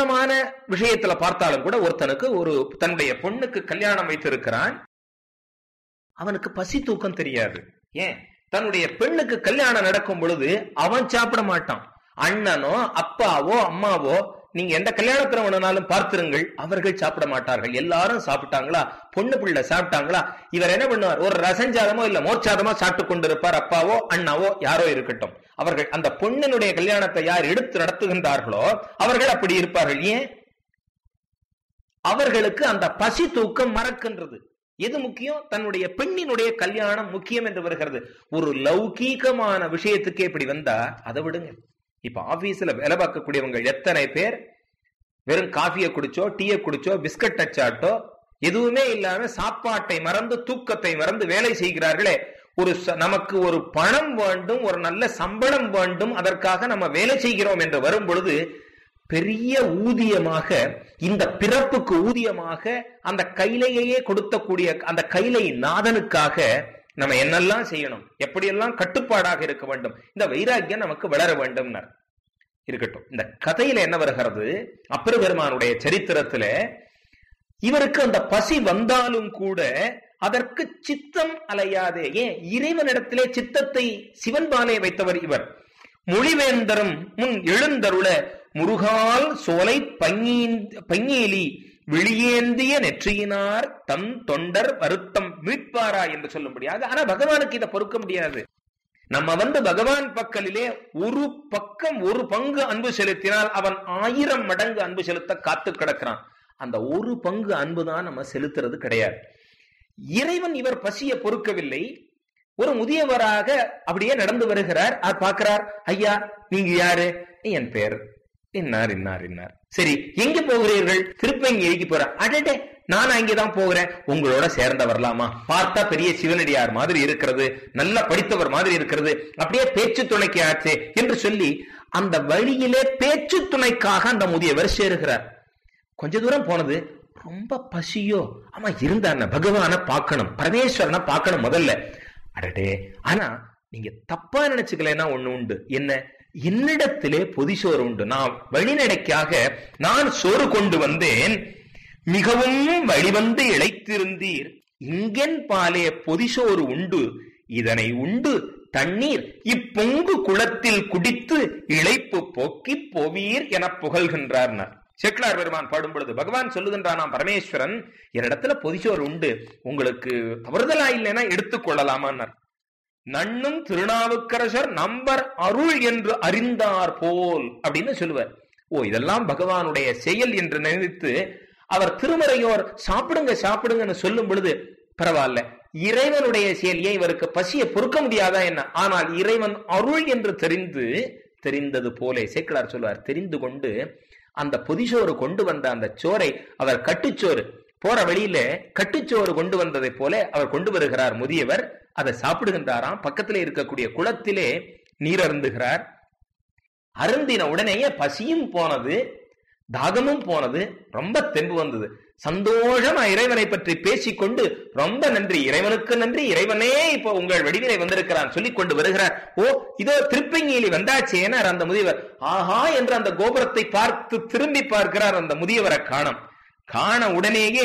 சாதாரணமான விஷயத்துல பார்த்தாலும் கூட ஒருத்தனுக்கு ஒரு தன்னுடைய பொண்ணுக்கு கல்யாணம் வைத்திருக்கிறான் அவனுக்கு பசி தூக்கம் தெரியாது ஏன் தன்னுடைய பெண்ணுக்கு கல்யாணம் நடக்கும் பொழுது அவன் சாப்பிட மாட்டான் அண்ணனோ அப்பாவோ அம்மாவோ நீங்க எந்த கல்யாணத்துல வேணும்னாலும் பார்த்திருங்கள் அவர்கள் சாப்பிட மாட்டார்கள் எல்லாரும் சாப்பிட்டாங்களா பொண்ணு பிள்ளை சாப்பிட்டாங்களா இவர் என்ன பண்ணுவார் ஒரு ரசஞ்சாதமோ இல்ல மோர்ச்சாதமோ சாப்பிட்டு கொண்டிருப்பார் அப்பாவோ அண்ணாவோ யாரோ இருக்கட்டும் அவர்கள் அந்த பொண்ணினுடைய கல்யாணத்தை யார் எடுத்து நடத்துகின்றார்களோ அவர்கள் அப்படி இருப்பார்கள் ஏன் அவர்களுக்கு அந்த பசி தூக்கம் மறக்கின்றது எது முக்கியம் தன்னுடைய பெண்ணினுடைய கல்யாணம் முக்கியம் என்று வருகிறது ஒரு லௌகீகமான விஷயத்துக்கே இப்படி வந்தா அதை விடுங்க இப்ப ஆபீஸ்ல வேலை பார்க்கக்கூடியவங்க எத்தனை பேர் வெறும் காஃபியை குடிச்சோ டீயை குடிச்சோ பிஸ்கட் டச்சாட்டோ எதுவுமே இல்லாம சாப்பாட்டை மறந்து தூக்கத்தை மறந்து வேலை செய்கிறார்களே ஒரு ச- நமக்கு ஒரு பணம் வேண்டும் ஒரு நல்ல சம்பளம் வேண்டும் அதற்காக நம்ம வேலை செய்கிறோம் என்று வரும் பொழுது பெரிய ஊதியமாக இந்த பிறப்புக்கு ஊதியமாக அந்த கைலையையே கொடுத்தக்கூடிய அந்த கைலை நாதனுக்காக நம்ம என்னெல்லாம் செய்யணும் எப்படியெல்லாம் கட்டுப்பாடாக இருக்க வேண்டும் இந்த வைராக்கியம் நமக்கு வளர வேண்டும் இருக்கட்டும் இந்த கதையில என்ன வருகிறது அப்பர் பெருமானுடைய சரித்திரத்துல இவருக்கு அந்த பசி வந்தாலும் கூட அதற்கு சித்தம் அலையாதே ஏன் இறைவனிடத்திலே சித்தத்தை சிவன்பாலே வைத்தவர் இவர் மொழிவேந்தரும் முன் எழுந்தருள முருகால் சோலை பங்கீலி விழியேந்திய நெற்றியினார் தன் தொண்டர் வருத்தம் மீட்பாரா என்று சொல்லும்படியாக ஆனா பகவானுக்கு இதை பொறுக்க முடியாது நம்ம வந்து பகவான் பக்கலிலே ஒரு பக்கம் ஒரு பங்கு அன்பு செலுத்தினால் அவன் ஆயிரம் மடங்கு அன்பு செலுத்த காத்து கிடக்கிறான் அந்த ஒரு பங்கு அன்பு தான் நம்ம செலுத்துறது கிடையாது இறைவன் இவர் பசிய பொறுக்கவில்லை ஒரு முதியவராக அப்படியே நடந்து வருகிறார் அவர் பார்க்கிறார் ஐயா நீங்க யாரு என் பேர் இன்னார் இன்னார் இன்னார் சரி எங்க போகிறீர்கள் திருப்பங்கி போற அடடே நான் அங்கேதான் போகிறேன் உங்களோட சேர்ந்த வரலாமா பார்த்தா பெரிய சிவனடியார் மாதிரி இருக்கிறது நல்லா படித்தவர் மாதிரி இருக்கிறது அப்படியே பேச்சு துணைக்கு ஆச்சு என்று சொல்லி அந்த வழியிலே பேச்சு துணைக்காக அந்த முதியவர் சேருகிறார் கொஞ்ச தூரம் போனது ரொம்ப பசியோ ஆமா இருந்தா பகவான பார்க்கணும் பரமேஸ்வரனை பார்க்கணும் முதல்ல அடடே ஆனா நீங்க தப்பா நினைச்சுக்கலன்னா ஒண்ணு உண்டு என்ன என்னிடத்திலே பொதிசோறு உண்டு நான் வழிநடைக்காக நான் சோறு கொண்டு வந்தேன் மிகவும் வழிவந்து இழைத்திருந்தீர் இங்கென் பாலே பொதிசோறு உண்டு இதனை உண்டு தண்ணீர் இப்பொங்கு குளத்தில் குடித்து இழைப்பு போக்கி போவீர் என புகழ்கின்றார் செக்லார் பெருமான் பாடும் பொழுது பகவான் சொல்லுகின்றானாம் பரமேஸ்வரன் என்னிடத்துல பொதிசோறு உண்டு உங்களுக்கு தவறுதலா இல்லைன்னா எடுத்துக்கொள்ளலாமான்னார் நன்னும் திருநாவுக்கரசர் நம்பர் அருள் என்று அறிந்தார் போல் அப்படின்னு சொல்லுவார் ஓ இதெல்லாம் பகவானுடைய செயல் என்று நினைத்து அவர் திருமறையோர் சாப்பிடுங்க சாப்பிடுங்கன்னு சொல்லும் பொழுது பரவாயில்ல இறைவனுடைய செயல் ஏன் இவருக்கு பசியை பொறுக்க முடியாதா என்ன ஆனால் இறைவன் அருள் என்று தெரிந்து தெரிந்தது போலே சேக்கிழார் சொல்வார் தெரிந்து கொண்டு அந்த பொதிசோறு கொண்டு வந்த அந்த சோரை அவர் கட்டுச்சோறு போற வழியில கட்டுச்சோறு கொண்டு வந்ததை போல அவர் கொண்டு வருகிறார் முதியவர் அதை சாப்பிடுகின்றாராம் பக்கத்திலே இருக்கக்கூடிய குளத்திலே நீர் அருந்துகிறார் அருந்தின உடனேயே பசியும் போனது தாகமும் போனது ரொம்ப தெம்பு வந்தது சந்தோஷமா இறைவனை பற்றி பேசிக்கொண்டு ரொம்ப நன்றி இறைவனுக்கு நன்றி இறைவனே இப்போ உங்கள் வடிவிலை வந்திருக்கிறான் சொல்லிக் கொண்டு வருகிறார் ஓ இதோ திருப்பங்கியிலி வந்தாச்சேனார் அந்த முதியவர் ஆஹா என்று அந்த கோபுரத்தை பார்த்து திரும்பி பார்க்கிறார் அந்த முதியவரை காணம் காண உடனேயே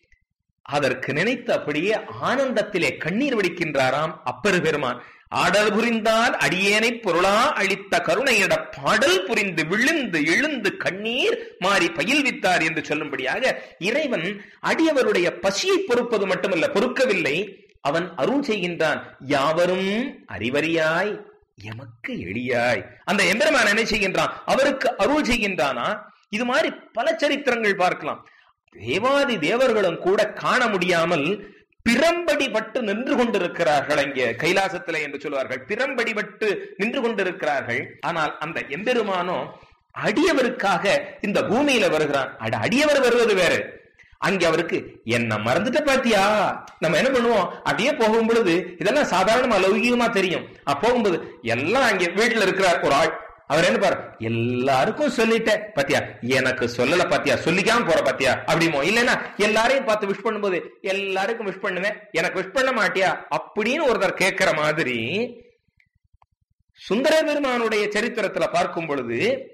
அதற்கு நினைத்து அப்படியே ஆனந்தத்திலே கண்ணீர் வடிக்கின்றாராம் அப்பரு பெருமான் ஆடல் புரிந்தால் அடியேனை பொருளா அளித்த கருணையிட பாடல் புரிந்து விழுந்து எழுந்து கண்ணீர் மாறி பயில்வித்தார் என்று சொல்லும்படியாக இறைவன் அடியவருடைய பசியை பொறுப்பது மட்டுமல்ல பொறுக்கவில்லை அவன் அருள் செய்கின்றான் யாவரும் அறிவறியாய் எமக்கு எளியாய் அந்த எம்பெருமான் என்ன செய்கின்றான் அவருக்கு அருள் செய்கின்றானா இது மாதிரி பல சரித்திரங்கள் பார்க்கலாம் தேவாதி தேவர்களும் கூட காண முடியாமல் பிறம்படி பட்டு நின்று கொண்டிருக்கிறார்கள் அங்கே கைலாசத்திலே என்று சொல்வார்கள் பிறம்படி பட்டு நின்று கொண்டிருக்கிறார்கள் ஆனால் அந்த எம்பெருமானோ அடியவருக்காக இந்த பூமியில வருகிறான் அட அடியவர் வருவது வேறு அங்கே அவருக்கு என்ன மறந்துட்ட பாத்தியா நம்ம என்ன பண்ணுவோம் அப்படியே போகும் பொழுது இதெல்லாம் சாதாரணமா லௌகிகமா தெரியும் போகும்போது எல்லாம் அங்கே வீட்டுல இருக்கிறார் ஒரு ஆள் அவர் என்ன பாரு எல்லாருக்கும் சொல்லிட்டேன் பாத்தியா எனக்கு சொல்லல பாத்தியா சொல்லிக்காம போற பாத்தியா அப்படிமோ இல்லைன்னா எல்லாரையும் பார்த்து விஷ் பண்ணும்போது எல்லாருக்கும் விஷ் பண்ணுவேன் எனக்கு விஷ் பண்ண மாட்டியா அப்படின்னு ஒருத்தர் கேட்கிற மாதிரி சுந்தர பெருமானுடைய சரித்திரத்துல பார்க்கும் பொழுது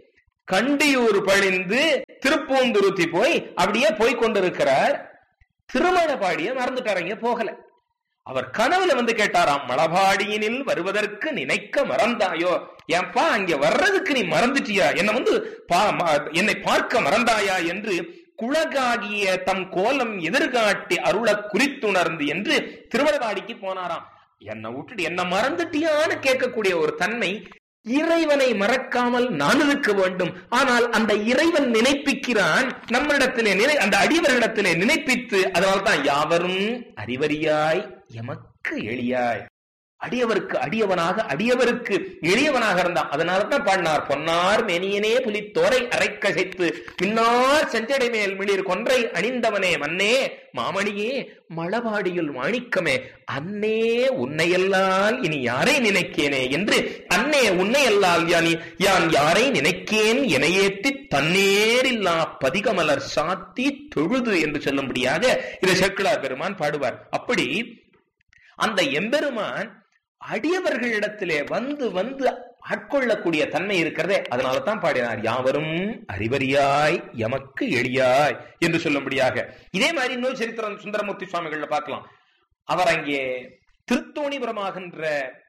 கண்டியூர் பழிந்து திருப்பூந்துருத்தி போய் அப்படியே போய் கொண்டிருக்கிறார் திருமணபாடிய மறந்துட்டாரங்க போகல அவர் கனவுல வந்து கேட்டாராம் மலபாடியினில் வருவதற்கு நினைக்க மறந்தாயோ ஏன்பா அங்க வர்றதுக்கு நீ மறந்துட்டியா என்ன வந்து பா- ம- என்னை பார்க்க மறந்தாயா என்று குழகாகிய தம் கோலம் எதிர்காட்டி அருள குறித்துணர்ந்து என்று திருமணவாடிக்கு போனாராம் என்னை விட்டுட்டு என்ன மறந்துட்டியான்னு கேட்கக்கூடிய ஒரு தன்மை இறைவனை மறக்காமல் நான் இருக்க வேண்டும் ஆனால் அந்த இறைவன் நினைப்பிக்கிறான் நம்மிடத்திலே நினை அந்த அடியவர்களிடத்திலே நினைப்பித்து அதனால்தான் யாவரும் அறிவறியாய் எமக்கு எளியாய் அடியவருக்கு அடியவனாக அடியவருக்கு எளியவனாக இருந்தான் அதனாலதான் பாடினார் பொன்னார் மேனியனே புலித்தோரை அரைக்கசைத்து பின்னார் செஞ்சடை மேல் மிளிர் கொன்றை அணிந்தவனே மன்னே மாமணியே மளபாடியுள் மாணிக்கமே அன்னே உன்னையல்லால் இனி யாரை நினைக்கேனே என்று அன்னே உன்னையல்லால் யானி யான் யாரை நினைக்கேன் எனையேத்தி தன்னேரில்லா பதிகமலர் சாத்தி தொழுது என்று சொல்லும்படியாக இதை சேக்கிழார் பெருமான் பாடுவார் அப்படி அந்த எம்பெருமான் அடியவர்களிடத்திலே வந்து வந்து ஆட்கொள்ளக்கூடிய தன்மை இருக்கிறதே அதனால தான் பாடினார் யாவரும் அறிவறியாய் எமக்கு எளியாய் என்று சொல்லும்படியாக இதே மாதிரி இன்னொரு சரித்திரம் சுந்தரமூர்த்தி சுவாமிகள்ல பார்க்கலாம் அவர் அங்கே திருத்தோணிபுரமாகின்ற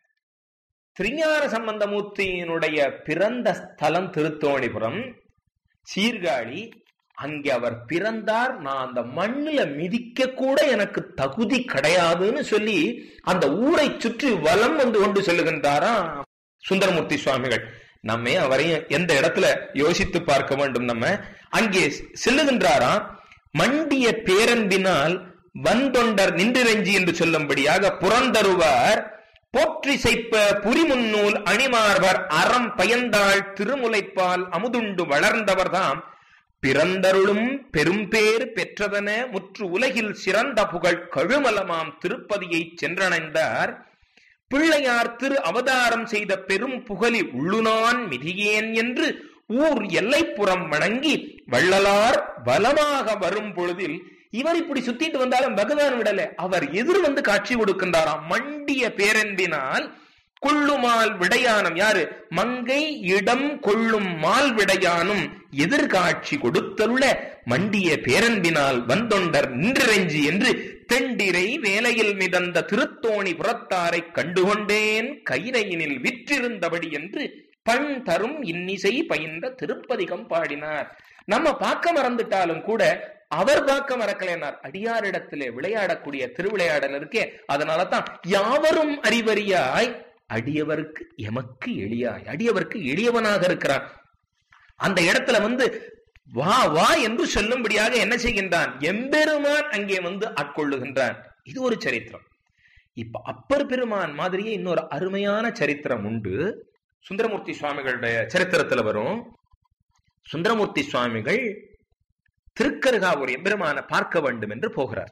திருஞான சம்பந்தமூர்த்தியினுடைய பிறந்த ஸ்தலம் திருத்தோணிபுரம் சீர்காழி அங்கே அவர் பிறந்தார் நான் அந்த மண்ணுல மிதிக்க கூட எனக்கு தகுதி கிடையாதுன்னு சொல்லி அந்த ஊரை சுற்றி வலம் வந்து கொண்டு செல்லுகின்றாரா சுந்தரமூர்த்தி சுவாமிகள் நம்மே அவரையும் எந்த இடத்துல யோசித்து பார்க்க வேண்டும் நம்ம அங்கே செல்லுகின்றாராம் மண்டிய பேரன்பினால் வந்தொண்டர் நின்றிரஞ்சி என்று சொல்லும்படியாக புறந்தருவார் போற்றி செய்ப்ப புரிமுன்னூல் அணிமார்வர் அறம் பயந்தாள் திருமுலைப்பால் அமுதுண்டு வளர்ந்தவர்தாம் பிறந்தருளும் பெரும்பேறு பெற்றதன முற்று உலகில் சிறந்த புகழ் கழுமலமாம் திருப்பதியை சென்றடைந்தார் பிள்ளையார் திரு அவதாரம் செய்த பெரும் புகழி உள்ளுனான் மிதியேன் என்று ஊர் எல்லைப்புறம் வணங்கி வள்ளலார் பலமாக வரும் பொழுதில் இவர் இப்படி சுத்திட்டு வந்தாலும் பகவான் விடல அவர் எதிர் வந்து காட்சி கொடுக்கின்றாராம் மண்டிய பேரன்பினால் கொள்ளுமால் விடையானம் யாரு மங்கை இடம் கொள்ளும் மால் விடையானும் எதிர்காட்சி கொடுத்தருள மண்டிய பேரன்பினால் வந்தொண்டர் நின்றிரஞ்சி என்று தெண்டிரை வேலையில் மிதந்த திருத்தோணி புறத்தாரை கண்டுகொண்டேன் கைரையினில் விற்றிருந்தபடி என்று பண் தரும் இன்னிசை பயின்ற திருப்பதிகம் பாடினார் நம்ம பார்க்க மறந்துட்டாலும் கூட அவர் பார்க்க மறக்கலைனார் அடியாரிடத்திலே விளையாடக்கூடிய திருவிளையாடல் இருக்கே அதனால தான் யாவரும் அறிவறியாய் அடியவருக்கு எமக்கு எளியாய் அடியவருக்கு எளியவனாக இருக்கிறான் அந்த இடத்துல வந்து வா வா என்று சொல்லும்படியாக என்ன செய்கின்றான் எம்பெருமான் அங்கே வந்து ஆட்கொள்ளுகின்றான் இது ஒரு சரித்திரம் இப்ப அப்பர் பெருமான் மாதிரியே இன்னொரு அருமையான சரித்திரம் உண்டு சுந்தரமூர்த்தி சுவாமிகளுடைய சரித்திரத்துல வரும் சுந்தரமூர்த்தி சுவாமிகள் திருக்கருகாவூர் எம்பெருமான பார்க்க வேண்டும் என்று போகிறார்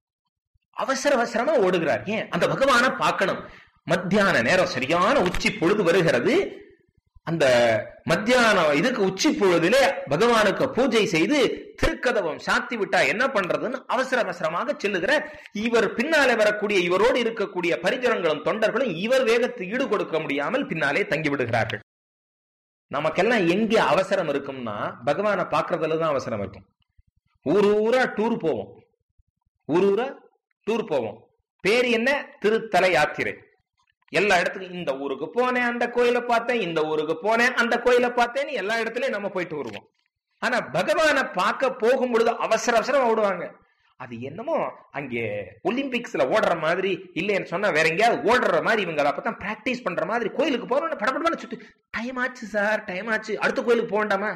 அவசர அவசரமா ஓடுகிறார் ஏன் அந்த பகவான பார்க்கணும் மத்தியான நேரம் சரியான உச்சி பொழுது வருகிறது அந்த மத்தியானம் இதுக்கு உச்சி பொழுதிலே பகவானுக்கு பூஜை செய்து திருக்கதவம் சாத்தி விட்டா என்ன பண்றதுன்னு அவசர அவசரமாக செல்லுகிற இவர் பின்னாலே வரக்கூடிய இவரோடு இருக்கக்கூடிய பரிஜனங்களும் தொண்டர்களும் இவர் வேகத்து ஈடு கொடுக்க முடியாமல் பின்னாலே தங்கி விடுகிறார்கள் நமக்கெல்லாம் எங்க அவசரம் இருக்கும்னா பகவானை பார்க்கறதுல தான் அவசரம் இருக்கும் ஊர் ஊரா டூர் போவோம் ஊர் ஊரா டூர் போவோம் பேர் என்ன திருத்தல யாத்திரை எல்லா இடத்துக்கும் இந்த ஊருக்கு போனேன் அந்த கோயிலை பார்த்தேன் இந்த ஊருக்கு போனேன் அந்த கோயிலை பார்த்தேன்னு எல்லா இடத்துலயும் நம்ம போயிட்டு வருவோம் ஆனா பகவானை பார்க்க போகும் பொழுது அவசர அவசரம் ஓடுவாங்க அது என்னமோ அங்கே ஒலிம்பிக்ஸ்ல ஓடுற மாதிரி இல்லைன்னு சொன்னா வேற எங்கேயாவது ஓடுற மாதிரி இவங்க அப்பதான் பிராக்டிஸ் பண்ற மாதிரி கோயிலுக்கு போறோம்னு படப்படமான சுத்தி டைம் ஆச்சு சார் டைம் ஆச்சு அடுத்த கோயிலுக்கு போக வேண்டாமா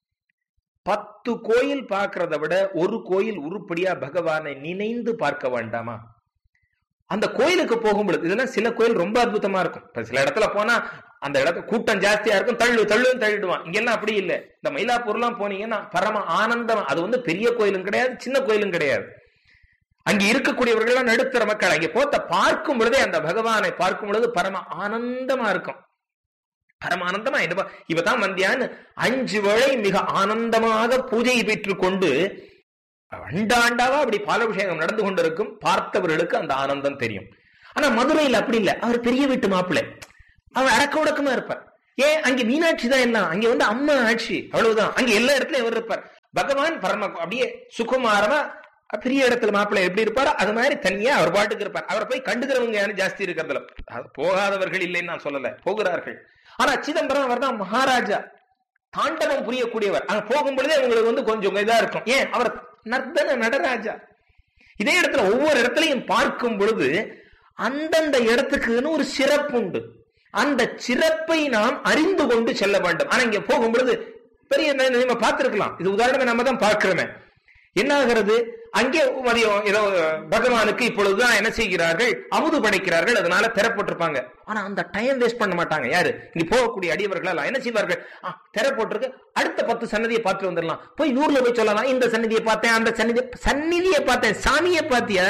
பத்து கோயில் பார்க்கறத விட ஒரு கோயில் உருப்படியா பகவானை நினைந்து பார்க்க வேண்டாமா அந்த கோயிலுக்கு போகும் பொழுது இதெல்லாம் சில கோயில் ரொம்ப அற்புதமா இருக்கும் இப்ப சில இடத்துல போனா அந்த இடத்துல கூட்டம் ஜாஸ்தியா இருக்கும் தள்ளு தள்ளுன்னு தள்ளிடுவான் இங்கெல்லாம் அப்படி இல்லை இந்த மயிலாப்பூர் எல்லாம் போனீங்கன்னா பரம ஆனந்தம் அது வந்து பெரிய கோயிலும் கிடையாது சின்ன கோயிலும் கிடையாது அங்க இருக்கக்கூடியவர்கள் நடுத்தர மக்கள் அங்கே போத்த பார்க்கும் பொழுதே அந்த பகவானை பார்க்கும் பொழுது பரம ஆனந்தமா இருக்கும் பரம ஆனந்தமா இவதான் வந்தியான்னு அஞ்சு வேளை மிக ஆனந்தமாக பூஜையை பெற்றுக் கொண்டு அண்டாண்டாவா அப்படி பாலாபிஷேகம் நடந்து கொண்டிருக்கும் பார்த்தவர்களுக்கு அந்த ஆனந்தம் தெரியும் ஆனா மதுரையில் அப்படி இல்லை அவர் பெரிய வீட்டு மாப்பிள்ளை அவர் அடக்க உடக்கமா இருப்பார் ஏன் அங்க மீனாட்சி தான் எல்லாம் அங்க வந்து அம்மா ஆட்சி அவ்வளவுதான் அங்க எல்லா இடத்துலயும் அவர் இருப்பார் பகவான் பரம அப்படியே சுகுமாரமா பெரிய இடத்துல மாப்பிள்ளை எப்படி இருப்பாரோ அது மாதிரி தனியா அவர் பாட்டுக்கு இருப்பார் அவரை போய் கண்டுக்கிறவங்க யாரும் ஜாஸ்தி இருக்கிறதுல அது போகாதவர்கள் இல்லைன்னு நான் சொல்லல போகிறார்கள் ஆனா சிதம்பரம் அவர் தான் மகாராஜா தாண்டவம் புரியக்கூடியவர் அங்க போகும் பொழுதே உங்களுக்கு வந்து கொஞ்சம் இதா இருக்கும் ஏன் அவர் நர்த்தன நடராஜா இதே இடத்துல ஒவ்வொரு இடத்துலையும் பார்க்கும் பொழுது அந்தந்த இடத்துக்குன்னு ஒரு சிறப்பு உண்டு அந்த சிறப்பை நாம் அறிந்து கொண்டு செல்ல வேண்டும் ஆனா இங்க போகும் பொழுது பெரிய நம்ம பார்த்திருக்கலாம் இது உதாரணமே நம்ம தான் பார்க்கிறோமே என்ன ஆகிறது அங்கே மதியம் ஏதோ பகவானுக்கு இப்பொழுதுதான் என்ன செய்கிறார்கள் அமுது படைக்கிறார்கள் அதனால திறப்பட்டிருப்பாங்க ஆனா அந்த டைம் வேஸ்ட் பண்ண மாட்டாங்க யாரு இங்க போகக்கூடிய அடியவர்கள் என்ன செய்வார்கள் திறப்பட்டிருக்கு அடுத்த பத்து சன்னதியை பார்த்து வந்துடலாம் போய் ஊர்ல போய் சொல்லலாம் இந்த சன்னதியை பார்த்தேன் அந்த சன்னதி சந்நிதியை பார்த்தேன் சாமியை பார்த்திய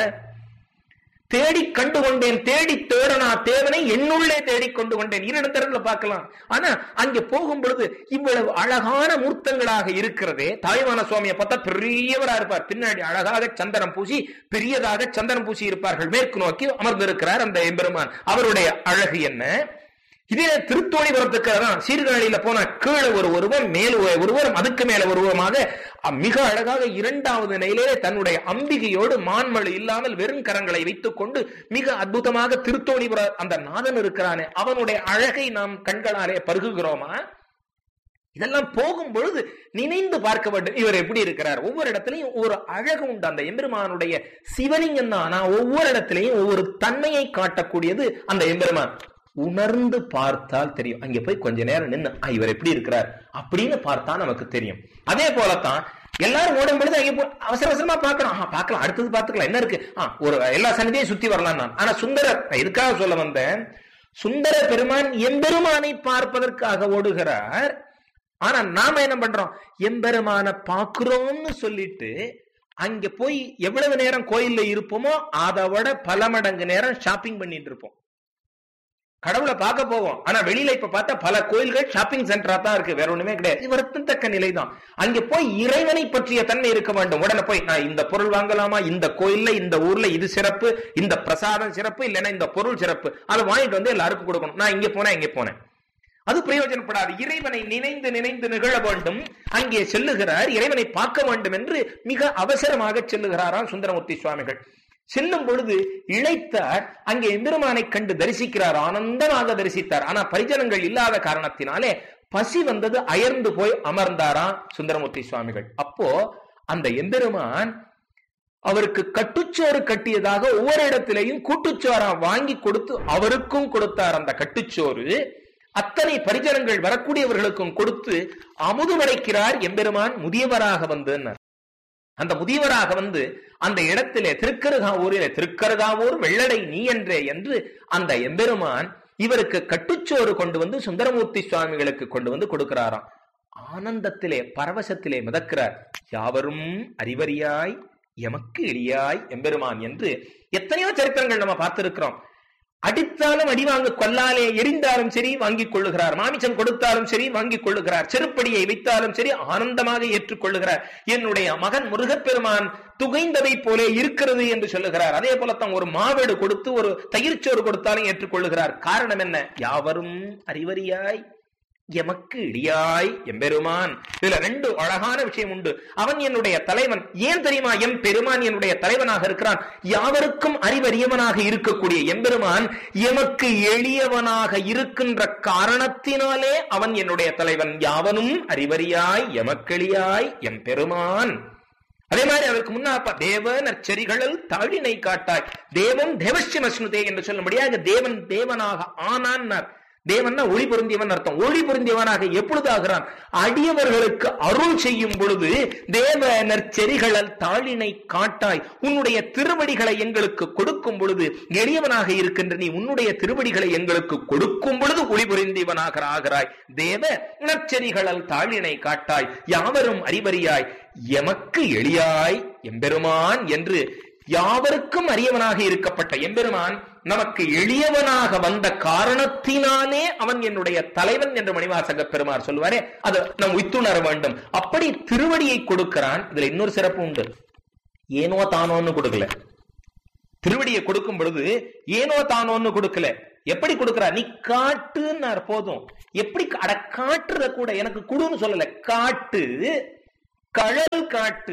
தேடி கண்டு கொண்டேன் தேடி தேடனா தேவனை என்னுள்ளே தேடி கொண்டு கொண்டேன் இரண்டு தரத்துல பார்க்கலாம் ஆனா அங்கே போகும் பொழுது இவ்வளவு அழகான மூர்த்தங்களாக இருக்கிறதே தாய்மான சுவாமியை பார்த்தா பெரியவரா இருப்பார் பின்னாடி அழகாக சந்தனம் பூசி பெரியதாக சந்தனம் பூசி இருப்பார்கள் மேற்கு நோக்கி அமர்ந்திருக்கிறார் அந்த எம்பெருமான் அவருடைய அழகு என்ன இதே திருத்தோணிபுரத்துக்கு தான் சீர்காழியில போன கீழே ஒரு ஒருவன் மேல் ஒருவரும் அதுக்கு மேல ஒருவருமாக மிக அழகாக இரண்டாவது நிலையிலே தன்னுடைய அம்பிகையோடு மான்மழு இல்லாமல் வெறும் கரங்களை வைத்துக் கொண்டு மிக அற்புதமாக திருத்தோணிபுர அந்த நாதன் இருக்கிறானே அவனுடைய அழகை நாம் கண்களாலே பருகுகிறோமா இதெல்லாம் போகும் பொழுது நினைந்து பார்க்க வேண்டும் இவர் எப்படி இருக்கிறார் ஒவ்வொரு இடத்துலையும் ஒரு அழகு உண்டு அந்த எம்பெருமானுடைய சிவலிங்கம் தான் ஆனா ஒவ்வொரு இடத்துலையும் ஒவ்வொரு தன்மையை காட்டக்கூடியது அந்த எம்பெருமான் உணர்ந்து பார்த்தால் தெரியும் அங்க போய் கொஞ்ச நேரம் நின்று இவர் எப்படி இருக்கிறார் அப்படின்னு பார்த்தா நமக்கு தெரியும் அதே போலத்தான் எல்லாரும் ஓடும் பொழுது அங்கே அவசர அவசரமா பார்க்கணும் ஆஹ் பார்க்கலாம் அடுத்தது பார்த்துக்கலாம் என்ன இருக்கு ஆஹ் ஒரு எல்லா சன்னதியும் சுத்தி வரலாம் நான் ஆனா சுந்தரர் இதுக்காக சொல்ல வந்தேன் சுந்தர பெருமான் எம்பெருமானை பார்ப்பதற்காக ஓடுகிறார் ஆனா நாம என்ன பண்றோம் எம்பெருமான பாக்குறோம்னு சொல்லிட்டு அங்க போய் எவ்வளவு நேரம் கோயில்ல இருப்போமோ அதை விட பல மடங்கு நேரம் ஷாப்பிங் பண்ணிட்டு இருப்போம் கடவுளை பார்க்க போவோம் ஆனா வெளியில இப்ப பார்த்தா பல கோயில்கள் ஷாப்பிங் சென்டரா தான் இருக்கு வேற ஒண்ணுமே கிடையாது வருத்தத்தக்க நிலை தான் அங்க போய் இறைவனை பற்றிய தன்மை இருக்க வேண்டும் உடனே போய் நான் இந்த பொருள் வாங்கலாமா இந்த கோயில்ல இந்த ஊர்ல இது சிறப்பு இந்த பிரசாதம் சிறப்பு இல்லைன்னா இந்த பொருள் சிறப்பு அதை வாங்கிட்டு வந்து எல்லாருக்கும் கொடுக்கணும் நான் இங்க போனேன் இங்க போனேன் அது பிரயோஜனப்படாது இறைவனை நினைந்து நினைந்து நிகழ வேண்டும் அங்கே செல்லுகிறார் இறைவனை பார்க்க வேண்டும் என்று மிக அவசரமாக செல்லுகிறாராம் சுந்தரமூர்த்தி சுவாமிகள் செல்லும் பொழுது இழைத்தார் அங்கே எம்பெருமானை கண்டு தரிசிக்கிறார் ஆனந்தமாக தரிசித்தார் ஆனா பரிஜனங்கள் இல்லாத காரணத்தினாலே பசி வந்தது அயர்ந்து போய் அமர்ந்தாராம் சுந்தரமூர்த்தி சுவாமிகள் அப்போ அந்த எம்பெருமான் அவருக்கு கட்டுச்சோறு கட்டியதாக ஒவ்வொரு இடத்திலையும் கூட்டுச்சோரா வாங்கி கொடுத்து அவருக்கும் கொடுத்தார் அந்த கட்டுச்சோறு அத்தனை பரிஜனங்கள் வரக்கூடியவர்களுக்கும் கொடுத்து அமுது படைக்கிறார் எம்பெருமான் முதியவராக வந்து அந்த முதியவராக வந்து அந்த இடத்திலே திருக்கருகாவூரிலே திருக்கருகாவூர் வெள்ளடை நீ என்றே என்று அந்த எம்பெருமான் இவருக்கு கட்டுச்சோறு கொண்டு வந்து சுந்தரமூர்த்தி சுவாமிகளுக்கு கொண்டு வந்து கொடுக்கிறாராம் ஆனந்தத்திலே பரவசத்திலே மிதக்கிறார் யாவரும் அறிவறியாய் எமக்கு எளியாய் எம்பெருமான் என்று எத்தனையோ சரித்திரங்கள் நம்ம பார்த்திருக்கிறோம் அடித்தாலும் அடி வாங்க கொல்லாலே எரிந்தாலும் சரி வாங்கிக் கொள்ளுகிறார் மாமிசம் கொடுத்தாலும் சரி வாங்கிக் கொள்ளுகிறார் செருப்படியை வைத்தாலும் சரி ஆனந்தமாக ஏற்றுக்கொள்ளுகிறார் என்னுடைய மகன் முருகப்பெருமான் துகைந்ததை போலே இருக்கிறது என்று சொல்லுகிறார் அதே போலத்தான் ஒரு மாவேடு கொடுத்து ஒரு தயிர்ச்சோறு கொடுத்தாலும் ஏற்றுக்கொள்ளுகிறார் காரணம் என்ன யாவரும் அறிவறியாய் எமக்கு இடியாய் எம்பெருமான் இதுல ரெண்டு அழகான விஷயம் உண்டு அவன் என்னுடைய தலைவன் ஏன் தெரியுமா எம் பெருமான் என்னுடைய தலைவனாக இருக்கிறான் யாவருக்கும் அறிவறியவனாக இருக்கக்கூடிய எம்பெருமான் எமக்கு எளியவனாக இருக்கின்ற காரணத்தினாலே அவன் என்னுடைய தலைவன் யாவனும் அறிவறியாய் எமக்கெளியாய் எம் பெருமான் அதே மாதிரி அதற்கு முன்னாப்பா தேவ நற்செறிகளில் தாழினை காட்டாய் தேவம் தேவஸ்யமஸ்னுதே என்று சொல்லும்படியாக தேவன் தேவனாக ஆனான் தேவன்னா ஒளி பொருந்தியவன் அர்த்தம் ஒளி பொருந்தியவனாக எப்பொழுது ஆகிறான் அடியவர்களுக்கு அருள் செய்யும் பொழுது தேவ நற்செறிகளல் தாளினை காட்டாய் உன்னுடைய திருவடிகளை எங்களுக்கு கொடுக்கும் பொழுது எளியவனாக இருக்கின்ற நீ உன்னுடைய திருவடிகளை எங்களுக்கு கொடுக்கும் பொழுது ஒளி பொருந்தியவனாக ஆகிறாய் தேவ நற்செறிகளல் தாளினை காட்டாய் யாவரும் அறிவறியாய் எமக்கு எளியாய் எம்பெருமான் என்று யாவருக்கும் அரியவனாக இருக்கப்பட்ட எம்பெருமான் நமக்கு எளியவனாக வந்த காரணத்தினாலே அவன் என்னுடைய தலைவன் என்று மணிவாசக பெருமார் சொல்லுவாரே அது நம் உய்த்துணர வேண்டும் அப்படி திருவடியை கொடுக்கிறான் இதுல இன்னொரு சிறப்பு உண்டு ஏனோ தானோன்னு கொடுக்கல திருவடியை கொடுக்கும் பொழுது ஏனோ தானோன்னு கொடுக்கல எப்படி கொடுக்கிறார் நீ காட்டுன்னார் போதும் எப்படி அட காட்டுறத கூட எனக்கு குடுன்னு சொல்லல காட்டு கழல் காட்டு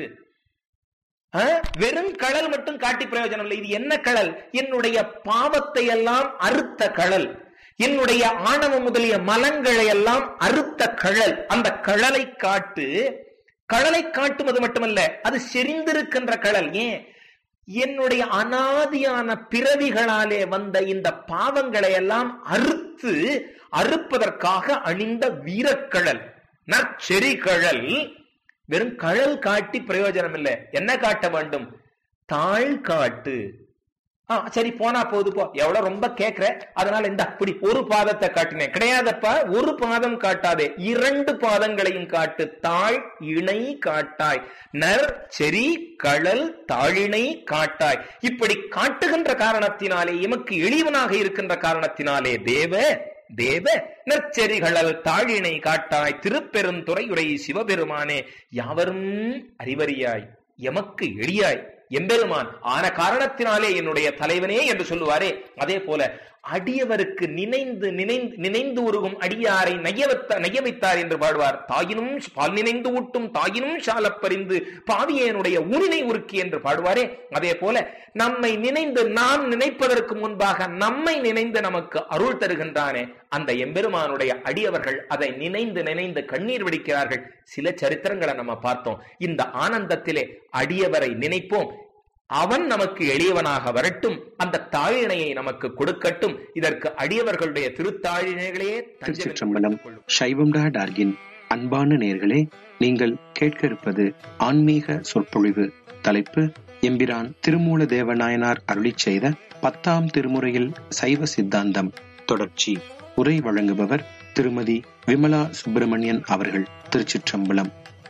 வெறும் கழல் மட்டும் காட்டி பிரயோஜனம் இல்லை இது என்ன கழல் என்னுடைய பாவத்தை எல்லாம் அறுத்த கழல் என்னுடைய ஆணவம் முதலிய மலங்களை எல்லாம் அறுத்த கழல் அந்த கழலை காட்டு கழலை காட்டுவது மட்டுமல்ல அது செறிந்திருக்கின்ற கழல் ஏன் என்னுடைய அனாதியான பிறவிகளாலே வந்த இந்த பாவங்களை எல்லாம் அறுத்து அறுப்பதற்காக அணிந்த வீரக்கழல் நற்செறி கழல் வெறும் கழல் காட்டி பிரயோஜனம் இல்லை என்ன காட்ட வேண்டும் தாழ் காட்டு ஆ சரி போனா போது போ எவ்வளவு ரொம்ப கேக்குற அதனால இந்த அப்படி ஒரு பாதத்தை காட்டினேன் கிடையாதப்பா ஒரு பாதம் காட்டாதே இரண்டு பாதங்களையும் காட்டு தாழ் இணை காட்டாய் நர் செரி கழல் தாழினை காட்டாய் இப்படி காட்டுகின்ற காரணத்தினாலே எமக்கு எளிவனாக இருக்கின்ற காரணத்தினாலே தேவ தேவ நற்செறிகளல் தாழினை காட்டாய் திருப்பெருந்துறையுரை சிவபெருமானே யாவரும் அறிவறியாய் எமக்கு எளியாய் எம்பெருமான் ஆன காரணத்தினாலே என்னுடைய தலைவனே என்று சொல்லுவாரே அதே போல அடியவருக்கு நினைந்து நினைந்து நினைந்து உருகும் அடியாரை நையவத்த நைய வைத்தார் என்று பாடுவார் தாயினும் பால் நினைந்து ஊட்டும் தாயினும் சாலப்பறிந்து பாவியனுடைய உரினை உருக்கி என்று பாடுவாரே அதே போல நம்மை நினைந்து நாம் நினைப்பதற்கு முன்பாக நம்மை நினைந்து நமக்கு அருள் தருகின்றானே அந்த எம்பெருமானுடைய அடியவர்கள் அதை நினைந்து நினைந்து கண்ணீர் விடுக்கிறார்கள் சில சரித்திரங்களை நம்ம பார்த்தோம் இந்த ஆனந்தத்திலே அடியவரை நினைப்போம் அவன் நமக்கு எளியவனாக வரட்டும் அந்த தாழினையை நமக்கு கொடுக்கட்டும் இதற்கு அடியவர்களுடைய திருத்தாழினைகளையே திருச்சிற்றம்பலம் சைவம்டா டார்கின் அன்பான நேர்களே நீங்கள் கேட்க இருப்பது ஆன்மீக சொற்பொழிவு தலைப்பு எம்பிரான் திருமூல தேவநாயனார் அருளி செய்த பத்தாம் திருமுறையில் சைவ சித்தாந்தம் தொடர்ச்சி உரை வழங்குபவர் திருமதி விமலா சுப்பிரமணியன் அவர்கள் திருச்சிற்றம்பலம்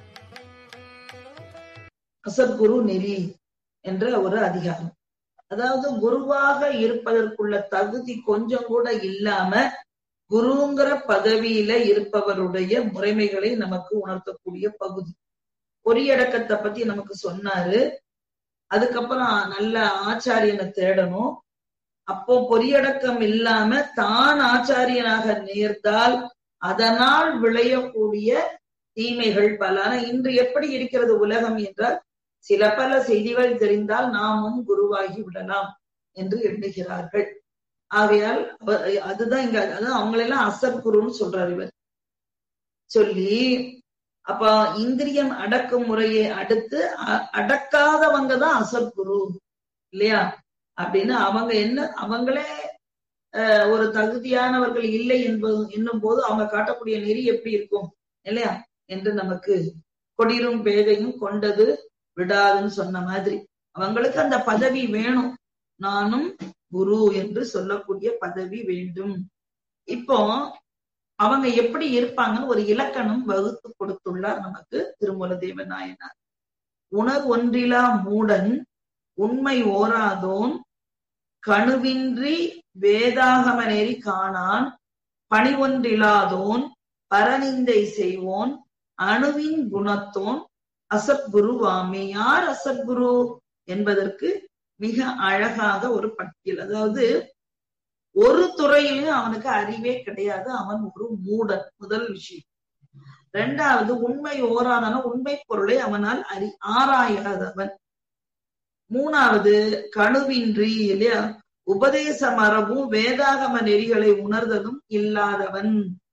அசத்குரு நெறி என்ற ஒரு அதிகாரம் அதாவது குருவாக இருப்பதற்குள்ள தகுதி கொஞ்சம் கூட இல்லாம குருங்கிற பதவியில இருப்பவருடைய முறைமைகளை நமக்கு உணர்த்தக்கூடிய பகுதி பொறியடக்கத்தை பத்தி நமக்கு சொன்னாரு அதுக்கப்புறம் நல்ல ஆச்சாரியனை தேடணும் அப்போ பொறியடக்கம் இல்லாம தான் ஆச்சாரியனாக நேர்ந்தால் அதனால் விளையக்கூடிய தீமைகள் பல ஆனா இன்று எப்படி இருக்கிறது உலகம் என்றால் சில பல செய்திகள் தெரிந்தால் நாமும் குருவாகி விடலாம் என்று எண்ணுகிறார்கள் ஆகையால் அதுதான் இங்க அதான் அவங்களெல்லாம் அசர் குருன்னு சொல்றாரு இவர் சொல்லி அப்ப இந்திரியம் அடக்கும் முறையை அடுத்து அடக்காதவங்க தான் அசத்குரு இல்லையா அப்படின்னு அவங்க என்ன அவங்களே ஒரு தகுதியானவர்கள் இல்லை என்பது என்னும் போது அவங்க காட்டக்கூடிய நெறி எப்படி இருக்கும் இல்லையா என்று நமக்கு கொடிரும் பேதையும் கொண்டது விடாதுன்னு சொன்ன மாதிரி அவங்களுக்கு அந்த பதவி வேணும் நானும் குரு என்று சொல்லக்கூடிய பதவி வேண்டும் இப்போ அவங்க எப்படி இருப்பாங்கன்னு ஒரு இலக்கணம் வகுத்து கொடுத்துள்ளார் நமக்கு திருமூல தேவநாயனார் உணர் ஒன்றிலா மூடன் உண்மை ஓராதோன் கணுவின்றி வேதாகம நெறி காணான் பணி ஒன்றிலாதோன் பரநிந்தை செய்வோன் அணுவின் குணத்தோன் அசத்குருவாமே யார் அசத்குரு என்பதற்கு மிக அழகாக ஒரு பட்டியல் அதாவது ஒரு துறையிலும் அவனுக்கு அறிவே கிடையாது அவன் ஒரு மூடன் முதல் விஷயம் ரெண்டாவது உண்மை ஓராதன உண்மை பொருளை அவனால் அறி ஆராயாதவன் மூணாவது கணுவின்றி இல்லையா உபதேச மரபும் வேதாகம நெறிகளை உணர்தலும் இல்லாதவன்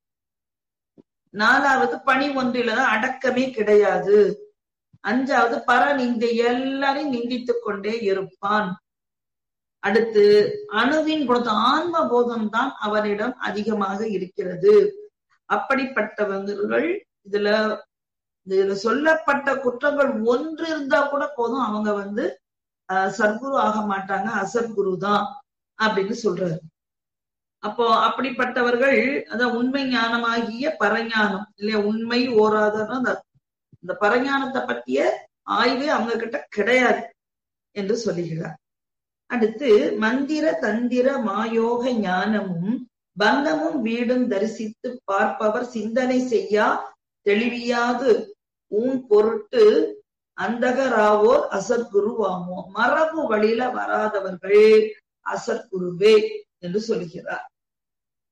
நாலாவது பணி ஒன்றில்தான் அடக்கமே கிடையாது அஞ்சாவது பர நிந்தை எல்லாரையும் நிந்தித்துக் கொண்டே இருப்பான் அடுத்து அணுவின் குணத்து ஆன்ம போதம் தான் அவனிடம் அதிகமாக இருக்கிறது அப்படிப்பட்டவர்கள் இதுல இதுல சொல்லப்பட்ட குற்றங்கள் ஒன்று இருந்தா கூட போதும் அவங்க வந்து சர்க்குரு ஆக மாட்டாங்க அசர்குரு தான் அப்படின்னு சொல்றாரு அப்போ அப்படிப்பட்டவர்கள் அதான் உண்மை ஞானமாகிய பரஞானம் இல்லையா உண்மை ஓராதன அந்த இந்த பரஞானத்தை பற்றிய ஆய்வு அவங்க கிட்ட கிடையாது என்று சொல்லுகிறார் அடுத்து மந்திர தந்திர மாயோக ஞானமும் பந்தமும் வீடும் தரிசித்து பார்ப்பவர் சிந்தனை செய்யா தெளிவியாது உன் பொருட்டு அந்தகராவோர் அசத்குருவாமோ மரபு வழியில வராதவர்கள் அசத்குருவே என்று சொல்கிறார்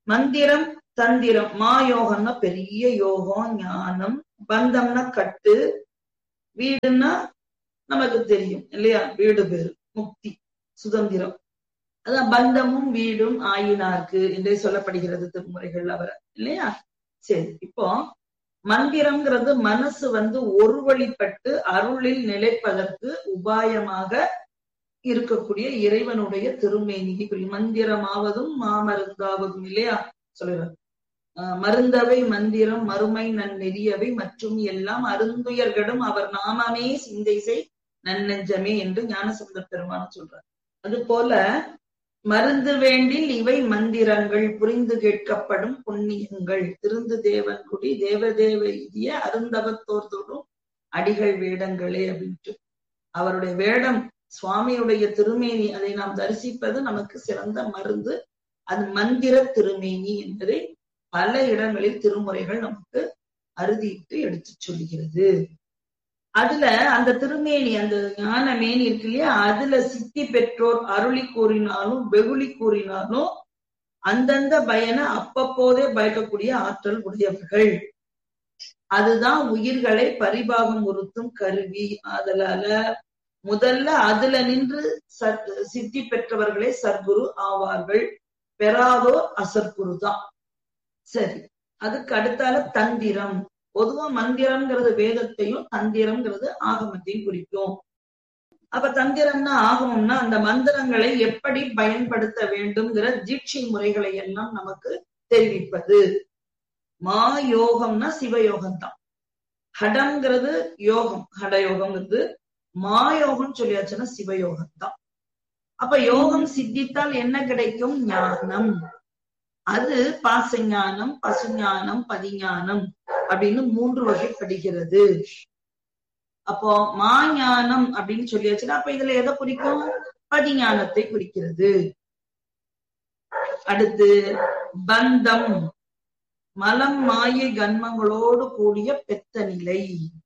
மந்திரம் தந்திரம் மாயோகம்னா பெரிய யோகம் ஞானம் பந்தம்னா கட்டு வீடுன்னா நமக்கு தெரியும் இல்லையா வீடு பேரு முக்தி சுதந்திரம் அதான் பந்தமும் வீடும் ஆயினார்க்கு என்றே சொல்லப்படுகிறது திருமுறைகள் அவர் இல்லையா சரி இப்போ மந்திரம்ங்கிறது மனசு வந்து ஒரு வழிபட்டு அருளில் நிலைப்பதற்கு உபாயமாக இருக்கக்கூடிய இறைவனுடைய திருமேனியை குறி மந்திரமாவதும் மாமருந்தாவதும் இல்லையா சொல்லுறார் மருந்தவை மந்திரம் மறுமை நன்னெறியவை மற்றும் எல்லாம் அருந்துயர்கடும் அவர் நாமமே சிந்தை செய் நன்னெஞ்சமே என்று ஞானசம்பந்த பெருமான சொல்றார் அது போல மருந்து வேண்டில் இவை மந்திரங்கள் புரிந்து கேட்கப்படும் புண்ணியங்கள் திருந்து தேவன் குடி தேவதேவ இதிய அருந்தவத்தோர்தோடும் அடிகள் வேடங்களே அப்படின்ட்டு அவருடைய வேடம் சுவாமியுடைய திருமேனி அதை நாம் தரிசிப்பது நமக்கு சிறந்த மருந்து அது மந்திர திருமேனி என்பதை பல இடங்களில் திருமுறைகள் நமக்கு அறுதிட்டு எடுத்து சொல்லுகிறது அதுல அந்த திருமேனி அந்த ஞான மேனி இருக்கு இல்லையா அதுல சித்தி பெற்றோர் அருளி கூறினாலும் வெகுளி கூறினாலும் அந்தந்த பயனை அப்பப்போதே பயக்கக்கூடிய ஆற்றல் உடையவர்கள் அதுதான் உயிர்களை பரிபாகம் உறுத்தும் கருவி அதனால முதல்ல அதுல நின்று சித்தி பெற்றவர்களே சர்க்குரு ஆவார்கள் பெறாதோர் அசற்குரு தான் சரி அதுக்கு அடுத்தால தந்திரம் பொதுவா மந்திரம்ங்கிறது வேதத்தையும் தந்திரம்ங்கிறது ஆகமத்தையும் குறிக்கும் அப்ப தந்திரம்னா ஆகமம்னா அந்த மந்திரங்களை எப்படி பயன்படுத்த வேண்டும்ங்கிற தீட்சை முறைகளை எல்லாம் நமக்கு தெரிவிப்பது மா யோகம்னா சிவயோகம் தான் ஹடம்ங்கிறது யோகம் ஹடயோகம்ங்கிறது மாயோகம் சொல்லியாச்சுன்னா சிவயோகம் தான் அப்ப யோகம் சித்தித்தால் என்ன கிடைக்கும் ஞானம் அது பாசஞானம் பசுஞானம் பதிஞானம் அப்படின்னு மூன்று வகைப்படுகிறது அப்போ மாஞானம் அப்படின்னு சொல்லியாச்சுன்னா அப்ப இதுல எதை குறிக்கும் பதிஞானத்தை குறிக்கிறது அடுத்து பந்தம் மலம் மாயை கன்மங்களோடு கூடிய பெத்த நிலை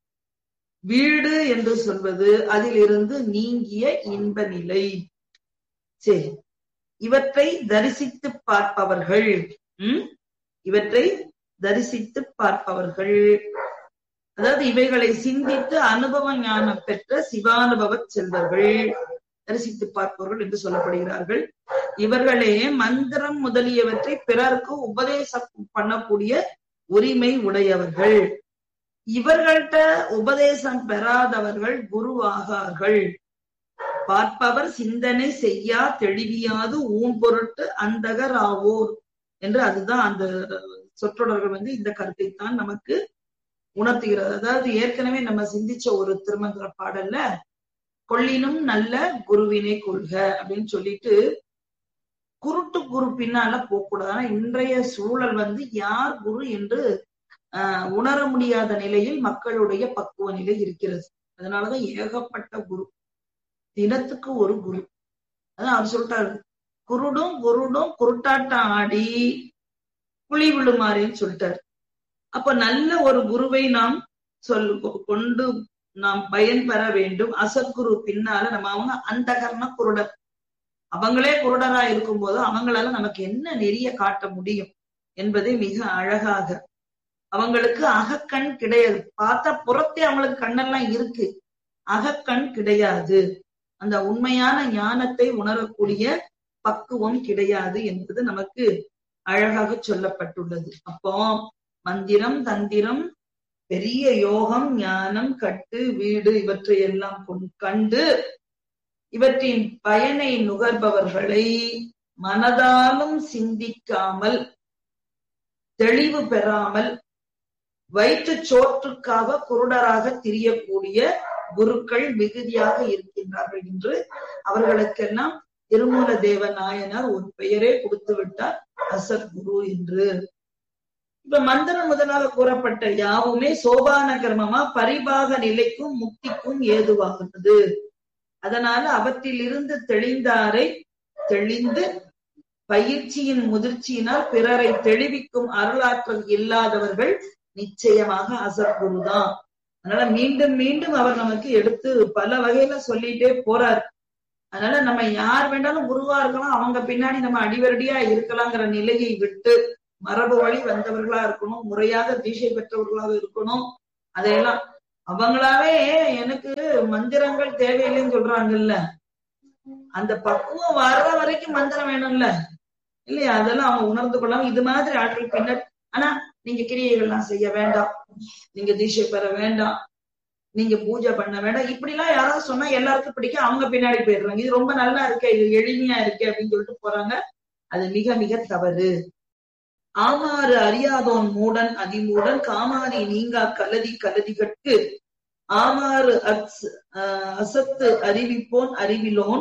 வீடு என்று சொல்வது அதிலிருந்து நீங்கிய இன்ப நிலை சரி இவற்றை தரிசித்து பார்ப்பவர்கள் உம் இவற்றை தரிசித்து பார்ப்பவர்கள் அதாவது இவைகளை சிந்தித்து அனுபவ ஞானம் பெற்ற சிவானுபவ செல்வர்கள் தரிசித்து பார்ப்பவர்கள் என்று சொல்லப்படுகிறார்கள் இவர்களே மந்திரம் முதலியவற்றை பிறருக்கு உபதேசம் பண்ணக்கூடிய உரிமை உடையவர்கள் இவர்கள்ட்ட உபதேசம் பெறாதவர்கள் குருவாகார்கள் பார்ப்பவர் சிந்தனை செய்யா தெளிவியாது ஊன் பொருட்டு அந்தகர் ஆவோர் என்று அதுதான் அந்த சொற்றொடர்கள் வந்து இந்த கருத்தை தான் நமக்கு உணர்த்துகிறது அதாவது ஏற்கனவே நம்ம சிந்திச்ச ஒரு திருமந்திர பாடல்ல கொள்ளினும் நல்ல குருவினை கொள்க அப்படின்னு சொல்லிட்டு குருட்டு குரு பின்னால போகக்கூடாது இன்றைய சூழல் வந்து யார் குரு என்று ஆஹ் உணர முடியாத நிலையில் மக்களுடைய பக்குவ நிலை இருக்கிறது அதனாலதான் ஏகப்பட்ட குரு தினத்துக்கு ஒரு குரு அதான் அவர் சொல்லிட்டாரு குருடும் குருடும் குருட்டாட்டம் ஆடி புலி விழுமாறேன்னு சொல்லிட்டாரு அப்ப நல்ல ஒரு குருவை நாம் சொல் கொண்டு நாம் பயன் பெற வேண்டும் அசத்குரு பின்னால நம்ம அவங்க அந்தகர்ண குருடர் அவங்களே குருடரா இருக்கும் போது அவங்களால நமக்கு என்ன நெறிய காட்ட முடியும் என்பதை மிக அழகாக அவங்களுக்கு அகக்கண் கிடையாது பார்த்தா புறத்தே அவங்களுக்கு கண்ணெல்லாம் இருக்கு அகக்கண் கிடையாது அந்த உண்மையான ஞானத்தை உணரக்கூடிய பக்குவம் கிடையாது என்பது நமக்கு அழகாக சொல்லப்பட்டுள்ளது அப்போ மந்திரம் தந்திரம் பெரிய யோகம் ஞானம் கட்டு வீடு இவற்றை எல்லாம் கண்டு இவற்றின் பயனை நுகர்பவர்களை மனதாலும் சிந்திக்காமல் தெளிவு பெறாமல் வயிற்று சோற்றுக்காக குருடராக திரியக்கூடிய குருக்கள் மிகுதியாக இருக்கின்றார்கள் என்று அவர்களுக்கெல்லாம் திருமூல தேவ நாயனார் ஒரு பெயரே கொடுத்து விட்டார் அசர் குரு என்று இப்ப மந்திரம் முதலாக கூறப்பட்ட யாவுமே சோபான கர்மமா பரிபாக நிலைக்கும் முக்திக்கும் ஏதுவாகுന്നത് அதனால அவற்றிலிருந்து தெளிந்தாரை தெளிந்து பயிற்சியின் முதிர்ச்சியினால் பிறரை தெளிவிக்கும் அருளாற்றல் இல்லாதவர்கள் நிச்சயமாக அசர்குருதான் அதனால மீண்டும் மீண்டும் அவர் நமக்கு எடுத்து பல வகையில சொல்லிட்டே போறார் அதனால நம்ம யார் வேண்டாலும் குருவா இருக்கலாம் அவங்க பின்னாடி நம்ம அடிவரடியா இருக்கலாங்கிற நிலையை விட்டு மரபு வழி வந்தவர்களா இருக்கணும் முறையாக தீட்சை பெற்றவர்களாக இருக்கணும் அதையெல்லாம் அவங்களாவே எனக்கு மந்திரங்கள் தேவையில்லைன்னு சொல்றாங்கல்ல அந்த பக்குவம் வர்ற வரைக்கும் மந்திரம் வேணும்ல இல்லையா அதெல்லாம் அவங்க உணர்ந்து கொள்ளாம இது மாதிரி ஆட்கள் பின்னர் ஆனா நீங்க கிரியைகள்லாம் செய்ய வேண்டாம் நீங்க தீட்சை பெற வேண்டாம் நீங்க பூஜை பண்ண வேண்டாம் இப்படி எல்லாம் யாராவது சொன்னா எல்லாருக்கும் பிடிக்கும் அவங்க பின்னாடி போயிடுறாங்க இது ரொம்ப நல்லா இருக்கே இது எளிமையா இருக்கே அப்படின்னு சொல்லிட்டு போறாங்க அது மிக மிக தவறு ஆமாறு அறியாதோன் மூடன் அதிமூடன் காமாரி நீங்கா கலதி கலதிகட்கு ஆமாறு அச் அசத்து அறிவிப்போன் அறிவிலோன்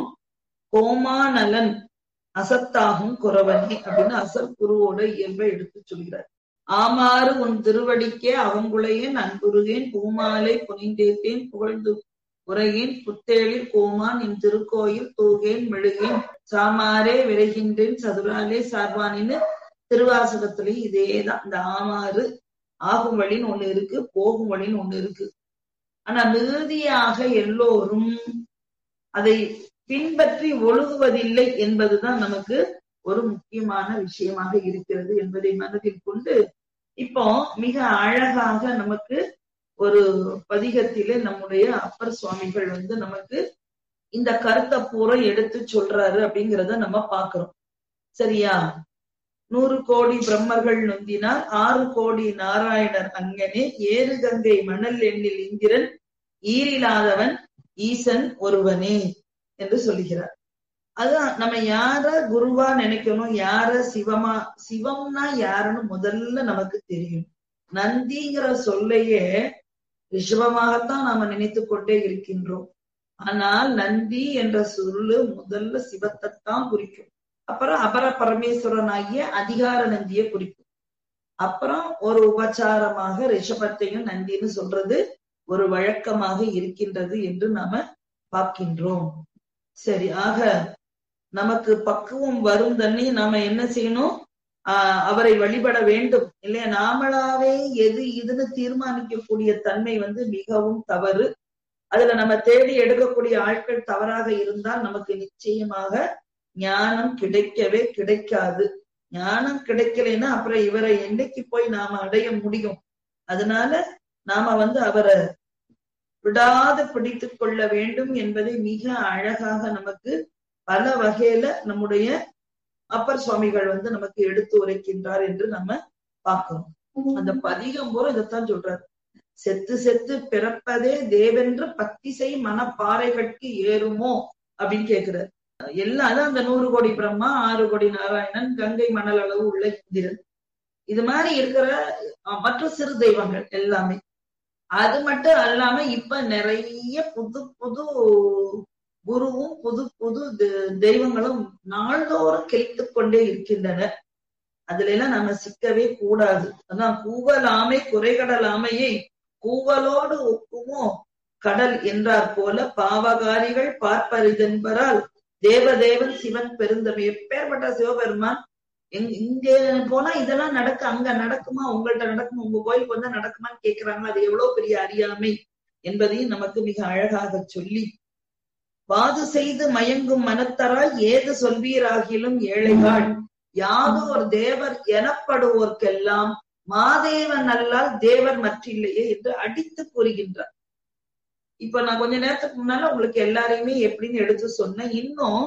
கோமானலன் அசத்தாகும் குறவனே அப்படின்னு அசல் குருவோட இயல்பை எடுத்து சொல்கிறார் ஆமாறு உன் திருவடிக்கே அவங்குளையேன் அன்புருகேன் பூமாலை புனிந்தேத்தேன் புகழ்ந்து உரையேன் புத்தேளில் கோமான் என் திருக்கோயில் தூகேன் மெழுகேன் சாமாரே விரைகின்றேன் சதுராலே சார்வானின்னு திருவாசகத்திலையும் இதேதான் இந்த ஆமாறு ஆகும் வழின்னு ஒண்ணு இருக்கு போகும் வழின்னு ஒண்ணு இருக்கு ஆனா மிகுதியாக எல்லோரும் அதை பின்பற்றி ஒழுகுவதில்லை என்பதுதான் நமக்கு ஒரு முக்கியமான விஷயமாக இருக்கிறது என்பதை மனதில் கொண்டு இப்போ மிக அழகாக நமக்கு ஒரு பதிகத்திலே நம்முடைய அப்பர் சுவாமிகள் வந்து நமக்கு இந்த கருத்தை பூரா எடுத்து சொல்றாரு அப்படிங்கிறத நம்ம பாக்குறோம் சரியா நூறு கோடி பிரம்மர்கள் நொந்தினார் ஆறு கோடி நாராயணர் அங்கனே ஏறு கங்கை மணல் எண்ணில் இந்திரன் ஈரில்லாதவன் ஈசன் ஒருவனே என்று சொல்லுகிறார் அதான் நம்ம யார குருவா நினைக்கணும் யார சிவமா சிவம்னா யாருன்னு முதல்ல நமக்கு தெரியும் நந்திங்கிற சொல்லையே ரிஷபமாகத்தான் நாம நினைத்து கொண்டே இருக்கின்றோம் ஆனால் நந்தி என்ற சொல்லு முதல்ல சிவத்தைத்தான் குறிக்கும் அப்புறம் அபர பரமேஸ்வரன் ஆகிய அதிகார நந்தியை குறிக்கும் அப்புறம் ஒரு உபச்சாரமாக ரிஷபத்தையும் நந்தின்னு சொல்றது ஒரு வழக்கமாக இருக்கின்றது என்று நாம பார்க்கின்றோம் சரி ஆக நமக்கு பக்குவம் வரும் தண்ணி நாம என்ன செய்யணும் ஆஹ் அவரை வழிபட வேண்டும் இல்லையா நாமளாவே எது இதுன்னு தீர்மானிக்கக்கூடிய தன்மை வந்து மிகவும் தவறு அதுல நம்ம தேடி எடுக்கக்கூடிய ஆட்கள் தவறாக இருந்தால் நமக்கு நிச்சயமாக ஞானம் கிடைக்கவே கிடைக்காது ஞானம் கிடைக்கலைன்னா அப்புறம் இவரை என்னைக்கு போய் நாம அடைய முடியும் அதனால நாம வந்து அவரை விடாது பிடித்து கொள்ள வேண்டும் என்பதை மிக அழகாக நமக்கு பல வகையில நம்முடைய அப்பர் சுவாமிகள் வந்து நமக்கு எடுத்து உரைக்கின்றார் என்று நம்ம பார்க்கிறோம் அந்த பதிகம் போல இதைத்தான் சொல்றாரு செத்து செத்து பிறப்பதே தேவென்று பத்திசை மனப்பாறைகட்கு ஏறுமோ அப்படின்னு கேக்குறாரு எல்லாம் அதான் அந்த நூறு கோடி பிரம்மா ஆறு கோடி நாராயணன் கங்கை மணல் அளவு உள்ள இந்திரன் இது மாதிரி இருக்கிற மற்ற சிறு தெய்வங்கள் எல்லாமே அது மட்டும் அல்லாம இப்ப நிறைய புது புது குருவும் புது புது தெய்வங்களும் நாள்தோறும் கிழித்து கொண்டே இருக்கின்றன அதுல எல்லாம் நம்ம சிக்கவே கூடாது அதான் கூவலாமை குறைகடலாமையை கூவலோடு ஒக்குமோ கடல் என்றார் போல பாவகாரிகள் பார்ப்பரிதென்பரால் தேவதேவன் சிவன் பெருந்தமை எப்பேற்பட்ட சிவபெருமான் எங் இங்க போனா இதெல்லாம் நடக்க அங்க நடக்குமா உங்கள்ட்ட நடக்குமா உங்க கோயிலுக்கு வந்தா நடக்குமான்னு கேக்குறாங்க அது எவ்வளவு பெரிய அறியாமை என்பதையும் நமக்கு மிக அழகாக சொல்லி வாது செய்து மயங்கும் மனத்தராய் ஏது சொல்வீராகிலும் ஏழைகள் யாதோர் தேவர் எனப்படுவோர்க்கெல்லாம் மாதேவன் அல்லால் தேவர் மற்றில்லையே என்று அடித்து கூறுகின்றார் இப்ப நான் கொஞ்ச நேரத்துக்கு முன்னால உங்களுக்கு எல்லாரையுமே எப்படின்னு எடுத்து சொன்னேன் இன்னும்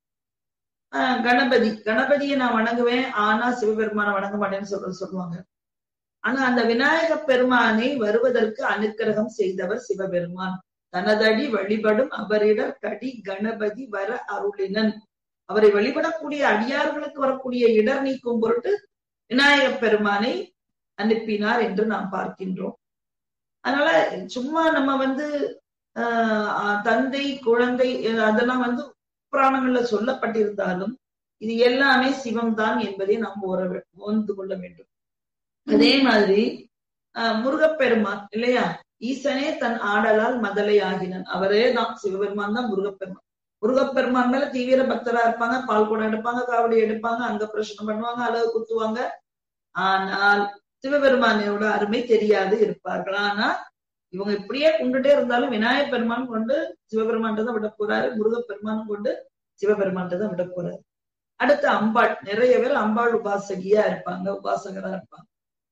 கணபதி கணபதியை நான் வணங்குவேன் ஆனா சிவபெருமான வணங்க மாட்டேன்னு சொல்றது சொல்லுவாங்க ஆனா அந்த விநாயக பெருமானை வருவதற்கு அனுக்கிரகம் செய்தவர் சிவபெருமான் தனதடி வழிபடும் அவரிடர் கடி கணபதி வர அருளினன் அவரை வழிபடக்கூடிய அடியார்களுக்கு வரக்கூடிய இடர் நீக்கும் பொருட்டு விநாயக பெருமானை அனுப்பினார் என்று நாம் பார்க்கின்றோம் அதனால சும்மா நம்ம வந்து ஆஹ் தந்தை குழந்தை அதெல்லாம் வந்து புராணங்கள்ல சொல்லப்பட்டிருந்தாலும் இது எல்லாமே சிவம் தான் என்பதை நாம் உணர்ந்து கொள்ள வேண்டும் அதே மாதிரி ஆஹ் முருகப்பெருமான் இல்லையா ஈசனே தன் ஆடலால் மதலை ஆகினன் அவரே தான் சிவபெருமான் தான் முருகப்பெருமான் முருகப்பெருமான் மேல தீவிர பக்தரா இருப்பாங்க பால் குடம் எடுப்பாங்க காவடி எடுப்பாங்க அங்க பிரச்சனை பண்ணுவாங்க அளவு குத்துவாங்க ஆனால் சிவபெருமானோட அருமை தெரியாது இருப்பார்கள் ஆனா இவங்க இப்படியே கொண்டுட்டே இருந்தாலும் விநாயகர் பெருமான் கொண்டு சிவபெருமான் தான் விட போறாரு முருகப்பெருமான் கொண்டு சிவபெருமான் தான் விட போறாரு அடுத்து அம்பாள் நிறைய பேர் அம்பாள் உபாசகியா இருப்பாங்க உபாசகரா இருப்பாங்க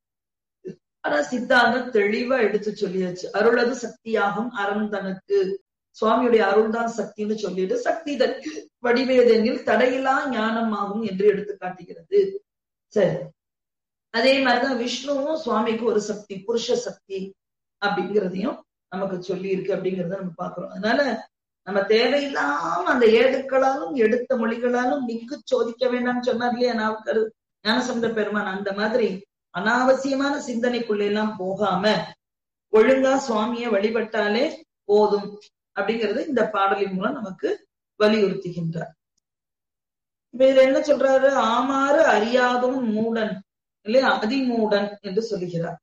ஆனா சித்தாந்தம் தெளிவா எடுத்து சொல்லியாச்சு அருளது சக்தியாகும் அறம் தனக்கு சுவாமியுடைய அருள் தான் சக்தின்னு சொல்லிட்டு சக்தி தற்கு வடிவேதனில் தடையில்லா ஞானமாகும் என்று எடுத்து காட்டுகிறது சரி அதே மாதிரிதான் விஷ்ணுவும் சுவாமிக்கு ஒரு சக்தி புருஷ சக்தி அப்படிங்கிறதையும் நமக்கு சொல்லி இருக்கு அப்படிங்கறத நம்ம பாக்குறோம் அதனால நம்ம தேவையில்லாம அந்த ஏடுக்களாலும் எடுத்த மொழிகளாலும் மிக்கு சோதிக்க வேண்டாம்னு சொன்னார் இல்லையா நாவுக்கரு ஞானசம்பந்த பெருமான் அந்த மாதிரி அனாவசியமான சிந்தனைக்குள்ள எல்லாம் போகாம ஒழுங்கா சுவாமியை வழிபட்டாலே போதும் அப்படிங்கறது இந்த பாடலின் மூலம் நமக்கு வலியுறுத்துகின்றார் இப்ப இதுல என்ன சொல்றாரு ஆமாறு அறியாதவன் மூடன் இல்லையா அதிமூடன் என்று சொல்லுகிறார்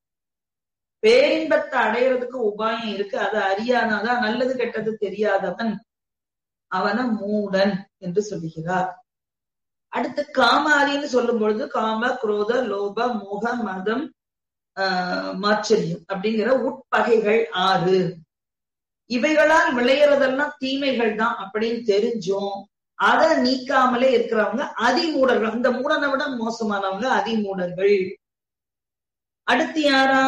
பேரின்பத்தை அடையிறதுக்கு உபாயம் இருக்கு அதை அறியாதான் நல்லது கெட்டது தெரியாதவன் அவன மூடன் என்று சொல்லுகிறார் அடுத்து காமாரின்னு சொல்லும் பொழுது காம குரோத லோப மோக மதம் ஆஹ் மாச்சரியம் அப்படிங்கிற உட்பகைகள் ஆறு இவைகளால் விளையறதெல்லாம் தீமைகள் தான் அப்படின்னு தெரிஞ்சும் அதை நீக்காமலே இருக்கிறவங்க அதிமூடர்கள் அந்த மூடனை விட மோசமானவங்க அதிமூடர்கள் அடுத்து யாரா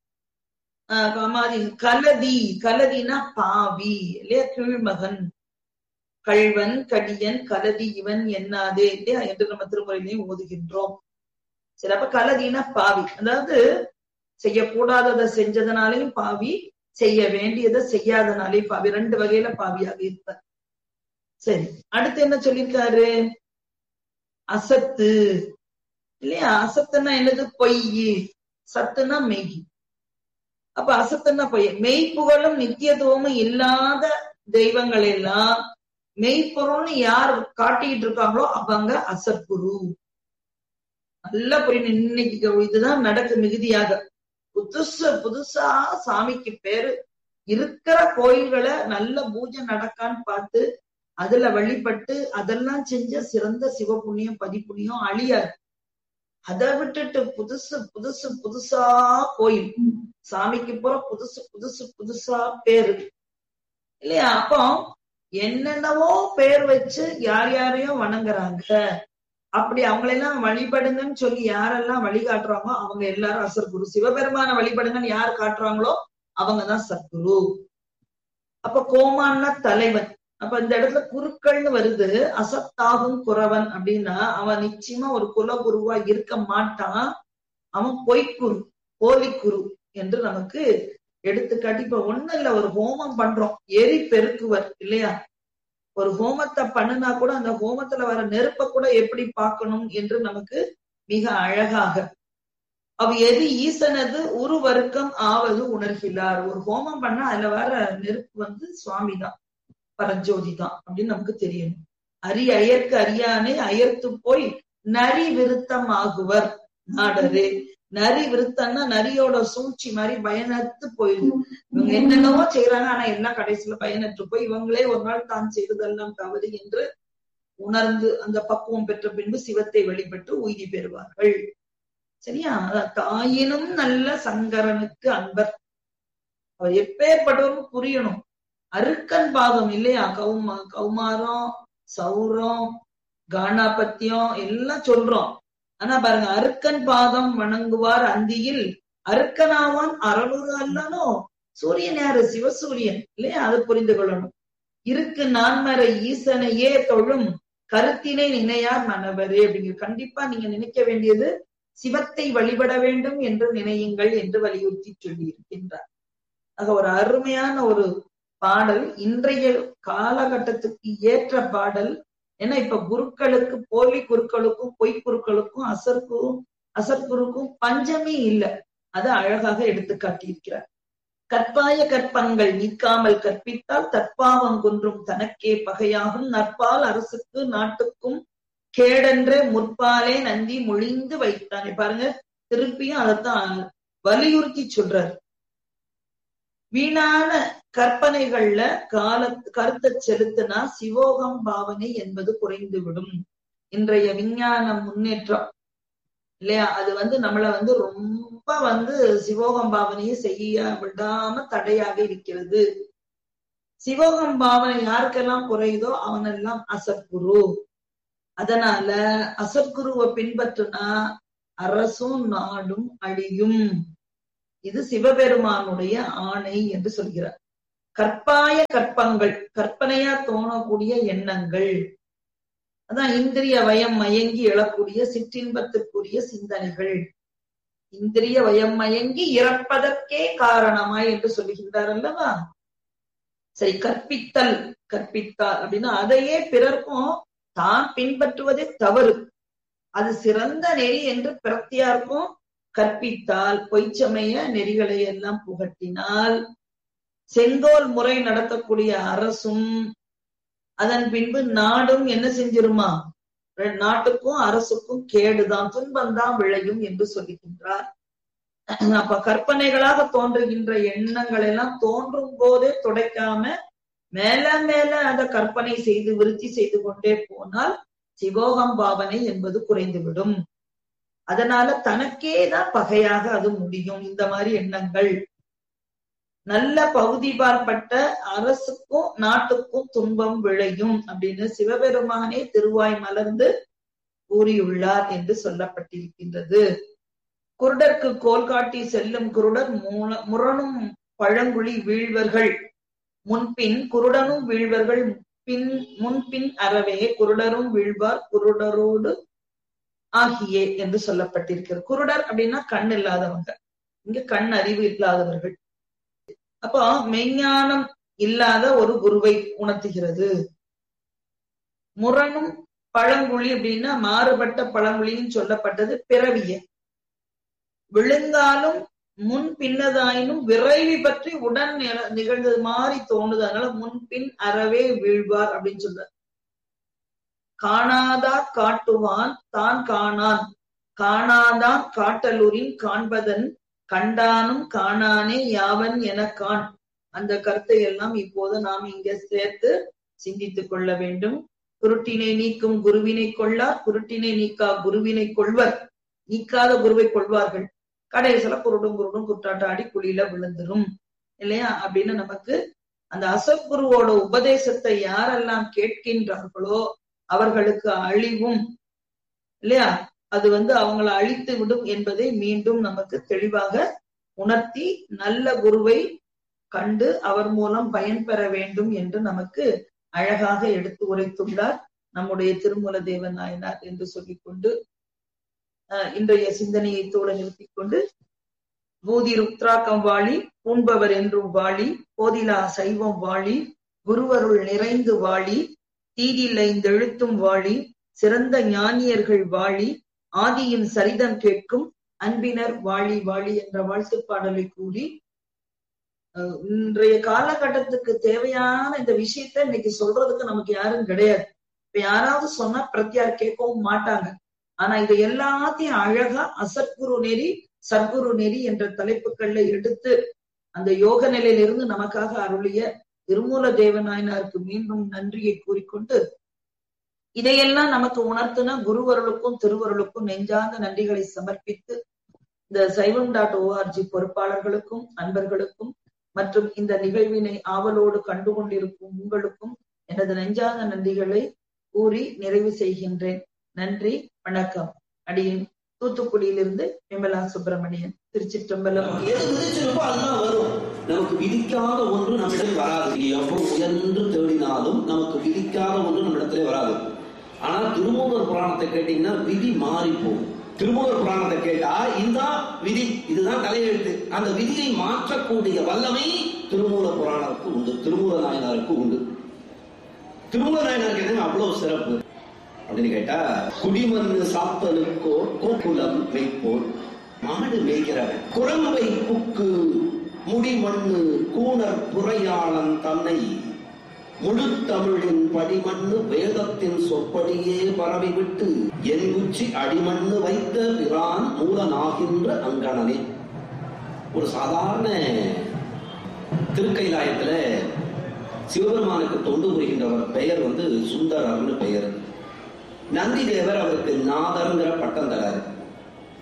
ஆஹ் காமாதி கலதி கலதினா பாவி இல்லையா கீழ்மகன் கள்வன் கடியன் கலதி இவன் என்னாதே இல்லையா என்று நம்ம திருமுறையிலையும் ஓதுகின்றோம் சரி அப்ப கலதினா பாவி அதாவது செய்யக்கூடாததை செஞ்சதுனாலையும் பாவி செய்ய வேண்டியதை செய்யாதனாலே பாவி ரெண்டு வகையில பாவியாக இருப்பார் சரி அடுத்து என்ன சொல்லியிருக்காரு அசத்து இல்லையா அசத்துன்னா என்னது பொய் சத்துனா மெய் அப்ப அசத்துன்னா பொய் மெய்ப்புகழும் நித்தியத்துவமும் இல்லாத தெய்வங்கள் எல்லாம் மெய்ப்பொருள்னு யார் காட்டிட்டு இருக்காங்களோ அவங்க அசத்குரு நல்லா புரியணும் இன்னைக்கு இதுதான் நடக்கு மிகுதியாக புதுசு புதுசா சாமிக்கு பேரு இருக்கிற கோயில்களை நல்ல பூஜை நடக்கான்னு பார்த்து அதுல வழிபட்டு அதெல்லாம் செஞ்ச சிறந்த சிவபுண்ணியம் பதிப்புண்ணியம் அழியாது அதை விட்டுட்டு புதுசு புதுசு புதுசா கோயில் சாமிக்கு போற புதுசு புதுசு புதுசா பேரு இல்லையா அப்போ என்னென்னவோ பேர் வச்சு யார் யாரையும் வணங்குறாங்க அப்படி அவங்களெல்லாம் வழிபடுங்கன்னு சொல்லி யாரெல்லாம் வழிகாட்டுறாங்களோ அவங்க எல்லாரும் அசர்குரு சிவபெருமான வழிபடுங்கன்னு யார் காட்டுறாங்களோ அவங்கதான் சத்குரு அப்ப கோமான்னா தலைவன் அப்ப இந்த இடத்துல குருக்கள்னு வருது அசத்தாகும் குறவன் அப்படின்னா அவன் நிச்சயமா ஒரு குலகுருவா இருக்க மாட்டான் அவன் பொய்க்குரு போலி குரு என்று நமக்கு எடுத்துக்காட்டி இப்ப ஒண்ணு இல்ல ஒரு ஹோமம் பண்றோம் எரி பெருக்குவர் இல்லையா ஒரு ஹோமத்தை பண்ணுனா கூட அந்த ஹோமத்துல வர நெருப்ப கூட எப்படி பார்க்கணும் என்று நமக்கு மிக அழகாக அவ எது ஈசனது உருவருக்கம் ஆவது உணர்கிறார் ஒரு ஹோமம் பண்ணா அதுல வர நெருப்பு வந்து சுவாமி தான் பரஞ்சோதி தான் அப்படின்னு நமக்கு தெரியணும் அரி அயர்க்கு அறியானே அயர்த்து போய் நரி விருத்தம் ஆகுவர் நாடரே நரி விருத்தம்னா நரியோட சூழ்ச்சி மாதிரி பயனற்று போயிடுது இவங்க என்னென்னவோ செய்யறாங்க ஆனா எல்லாம் கடைசியில பயனற்று போய் இவங்களே ஒரு நாள் தான் செய்ததெல்லாம் தவறு என்று உணர்ந்து அந்த பக்குவம் பெற்ற பின்பு சிவத்தை வழிபட்டு உய்தி பெறுவார்கள் சரியா தாயினும் நல்ல சங்கரனுக்கு அன்பர் அவர் எப்பேற்பட்டவரும் புரியணும் அருக்கன் பாதம் இல்லையா கௌமா கௌமாரம் சௌரம் கானாபத்தியம் எல்லாம் சொல்றோம் ஆனா பாருங்க அருக்கன் பாதம் வணங்குவார் அந்தியில் அருக்கனாவான் அறநூறு அல்லனோ சூரியன் யாரு சிவசூரியன் இல்லையா அதை புரிந்து கொள்ளணும் இருக்கு நான்மறை ஈசனையே தொழும் கருத்தினை நினையார் மனவரே அப்படிங்கிற கண்டிப்பா நீங்க நினைக்க வேண்டியது சிவத்தை வழிபட வேண்டும் என்று நினையுங்கள் என்று வலியுறுத்தி சொல்லி இருக்கின்றார் ஆக ஒரு அருமையான ஒரு பாடல் இன்றைய காலகட்டத்துக்கு ஏற்ற பாடல் ஏன்னா இப்ப குருக்களுக்கு போலி குருக்களுக்கும் பொய் குருக்களுக்கும் அசர்க்கும் அசர்குருக்கும் பஞ்சமே இல்லை அதை அழகாக எடுத்து காட்டியிருக்கிறார் கற்பாய கற்பங்கள் நீக்காமல் கற்பித்தால் தற்பாவம் குன்றும் தனக்கே பகையாகும் நற்பால் அரசுக்கு நாட்டுக்கும் கேடென்ற முற்பாலே நந்தி மொழிந்து வைத்தானே பாருங்க திருப்பியும் அதைத்தான் வலியுறுத்தி சொல்றார் வீணான கற்பனைகள்ல கால கருத்தை செலுத்தினா சிவோகம் பாவனை என்பது குறைந்துவிடும் இன்றைய விஞ்ஞான முன்னேற்றம் இல்லையா அது வந்து நம்மள வந்து ரொம்ப வந்து சிவோகம் பாவனையை செய்ய விடாம தடையாக இருக்கிறது சிவோகம் பாவனை யாருக்கெல்லாம் குறையுதோ அவனெல்லாம் அசத்குரு அதனால அசத்குருவை பின்பற்றுனா அரசும் நாடும் அழியும் இது சிவபெருமானுடைய ஆணை என்று சொல்கிறார் கற்பாய கற்பங்கள் கற்பனையா தோணக்கூடிய எண்ணங்கள் அதான் இந்திரிய வயம் மயங்கி எழக்கூடிய சிற்றின்பத்துக்குரிய சிந்தனைகள் இந்திரிய வயம் மயங்கி இறப்பதற்கே காரணமாய் என்று சொல்லுகின்றார் அல்லவா சரி கற்பித்தல் கற்பித்தால் அப்படின்னா அதையே பிறர்க்கும் தான் பின்பற்றுவதே தவறு அது சிறந்த நெறி என்று பிரத்தியார்க்கும் கற்பித்தால் பொய்ச்சமய நெறிகளை எல்லாம் புகட்டினால் செங்கோல் முறை நடத்தக்கூடிய அரசும் அதன் பின்பு நாடும் என்ன செஞ்சிருமா நாட்டுக்கும் அரசுக்கும் கேடுதான் துன்பம்தான் விளையும் என்று சொல்லுகின்றார் அப்ப கற்பனைகளாக தோன்றுகின்ற எண்ணங்கள் எல்லாம் தோன்றும் போதே துடைக்காம மேல மேல அத கற்பனை செய்து விருத்தி செய்து கொண்டே போனால் சிவோகம் பாவனை என்பது குறைந்துவிடும் அதனால தனக்கே தான் பகையாக அது முடியும் இந்த மாதிரி எண்ணங்கள் நல்ல பகுதிபாற்பட்ட அரசுக்கும் நாட்டுக்கும் துன்பம் விளையும் அப்படின்னு சிவபெருமானே திருவாய் மலர்ந்து கூறியுள்ளார் என்று சொல்லப்பட்டிருக்கின்றது குருடர்க்கு கோல் காட்டி செல்லும் குருடர் முரணும் பழங்குழி வீழ்வர்கள் முன்பின் குருடனும் வீழ்வர்கள் பின் முன்பின் அறவே குருடரும் வீழ்வார் குருடரோடு ஆகியே என்று சொல்லப்பட்டிருக்கிறது குருடர் அப்படின்னா கண் இல்லாதவங்க இங்க கண் அறிவு இல்லாதவர்கள் அப்போ மெய்ஞானம் இல்லாத ஒரு குருவை உணர்த்துகிறது முரணும் பழங்குழி அப்படின்னா மாறுபட்ட பழங்குழின்னு சொல்லப்பட்டது பிறவிய விழுந்தாலும் முன் பின்னதாயினும் விரைவி பற்றி உடன் நிகழ்ந்தது மாதிரி தோணுது அதனால முன்பின் அறவே வீழ்வார் அப்படின்னு சொல்றார் காணாதார் காட்டுவான் தான் காணான் காணாதான் காட்டலூரின் காண்பதன் கண்டானும் காணானே யாவன் என காண் அந்த கருத்தை எல்லாம் இப்போது நாம் இங்க சேர்த்து சிந்தித்துக் கொள்ள வேண்டும் குருட்டினை நீக்கும் குருவினை கொள்ளார் குருட்டினை நீக்கா குருவினை கொள்வர் நீக்காத குருவை கொள்வார்கள் கடைசியில குருடும் குருடும் குற்றாட்டாடி குழியில விழுந்துரும் இல்லையா அப்படின்னு நமக்கு அந்த அசத்குருவோட உபதேசத்தை யாரெல்லாம் கேட்கின்றார்களோ அவர்களுக்கு அழிவும் இல்லையா அது வந்து அவங்களை அழித்து விடும் என்பதை மீண்டும் நமக்கு தெளிவாக உணர்த்தி நல்ல குருவை கண்டு அவர் மூலம் பயன்பெற வேண்டும் என்று நமக்கு அழகாக எடுத்து உரைத்துள்ளார் நம்முடைய திருமூல தேவன் நாயனார் என்று சொல்லிக்கொண்டு இன்றைய சிந்தனையை தோட நிறுத்திக் கொண்டு பூதி ருத்ராக்கம் வாழி பூண்பவர் என்றும் வாழி போதிலா சைவம் வாழி குருவருள் நிறைந்து வாழி தீதிலைந்தெழுத்தும் வாழி சிறந்த ஞானியர்கள் வாழி ஆதியின் சரிதம் கேட்கும் அன்பினர் வாழி வாழி என்ற வாழ்த்து பாடலை கூறி இன்றைய காலகட்டத்துக்கு தேவையான இந்த விஷயத்த இன்னைக்கு சொல்றதுக்கு நமக்கு யாரும் கிடையாது இப்ப யாராவது சொன்னா பிரத்யார் கேட்கவும் மாட்டாங்க ஆனா இதை எல்லாத்தையும் அழகா அசத்குரு நெறி சத்குரு நெறி என்ற தலைப்புகள்ல எடுத்து அந்த யோக நிலையிலிருந்து நமக்காக அருளிய திருமூல தேவநாயனாருக்கு மீண்டும் நன்றியை கூறிக்கொண்டு இதையெல்லாம் நமக்கு உணர்த்தின குருவருளுக்கும் திருவருளுக்கும் நெஞ்சார்ந்த நன்றிகளை சமர்ப்பித்து இந்த சைவம் டாட் ஓஆர்ஜி பொறுப்பாளர்களுக்கும் அன்பர்களுக்கும் மற்றும் இந்த நிகழ்வினை ஆவலோடு கண்டு கொண்டிருக்கும் உங்களுக்கும் எனது நெஞ்சார்ந்த நன்றிகளை கூறி நிறைவு செய்கின்றேன் நன்றி வணக்கம் அடியேன் தூத்துக்குடியிலிருந்து விமலா சுப்பிரமணியன் திருச்சிற்றம்பலம் எது விதிச்சிருக்கோ அதுதான் வரும் நமக்கு விதிக்காத ஒன்று நம்மிடம் வராது நீ எவ்வளவு உயர்ந்து தேடினாலும் நமக்கு விதிக்காத ஒன்று நம்மிடத்திலே வராது ஆனா திருமூலர் புராணத்தை கேட்டீங்கன்னா விதி மாறி போகும் திருமூலர் புராணத்தை கேட்டா இதுதான் விதி இதுதான் தலையெழுத்து அந்த விதியை மாற்றக்கூடிய வல்லமை திருமூல புராணத்துக்கு உண்டு திருமூல நாயனாருக்கு உண்டு திருமூல நாயனாருக்கு என்ன அவ்வளவு சிறப்பு அப்படின்னு கேட்டா குடிமண்ணு சாத்தனுக்கோ கோகுலம் வைப்போர் மாடு மேய்கிறவன் குரம்பை புக்கு முடிமண்ணு கூணர் புறையாளன் தன்னை முழு தமிழின் படிமண்ணு வேதத்தின் சொற்படியே பரவிவிட்டு என் உச்சி அடிமண்ணு வைத்த பிரான் மூலனாகின்ற அங்கணனே ஒரு சாதாரண திருக்கைலாயத்துல சிவபெருமானுக்கு தொண்டு புரிகின்றவர் பெயர் வந்து சுந்தரர்னு பெயர் நந்தி தேவர் அவருக்கு நாதர்ங்கிற பட்டம் தராரு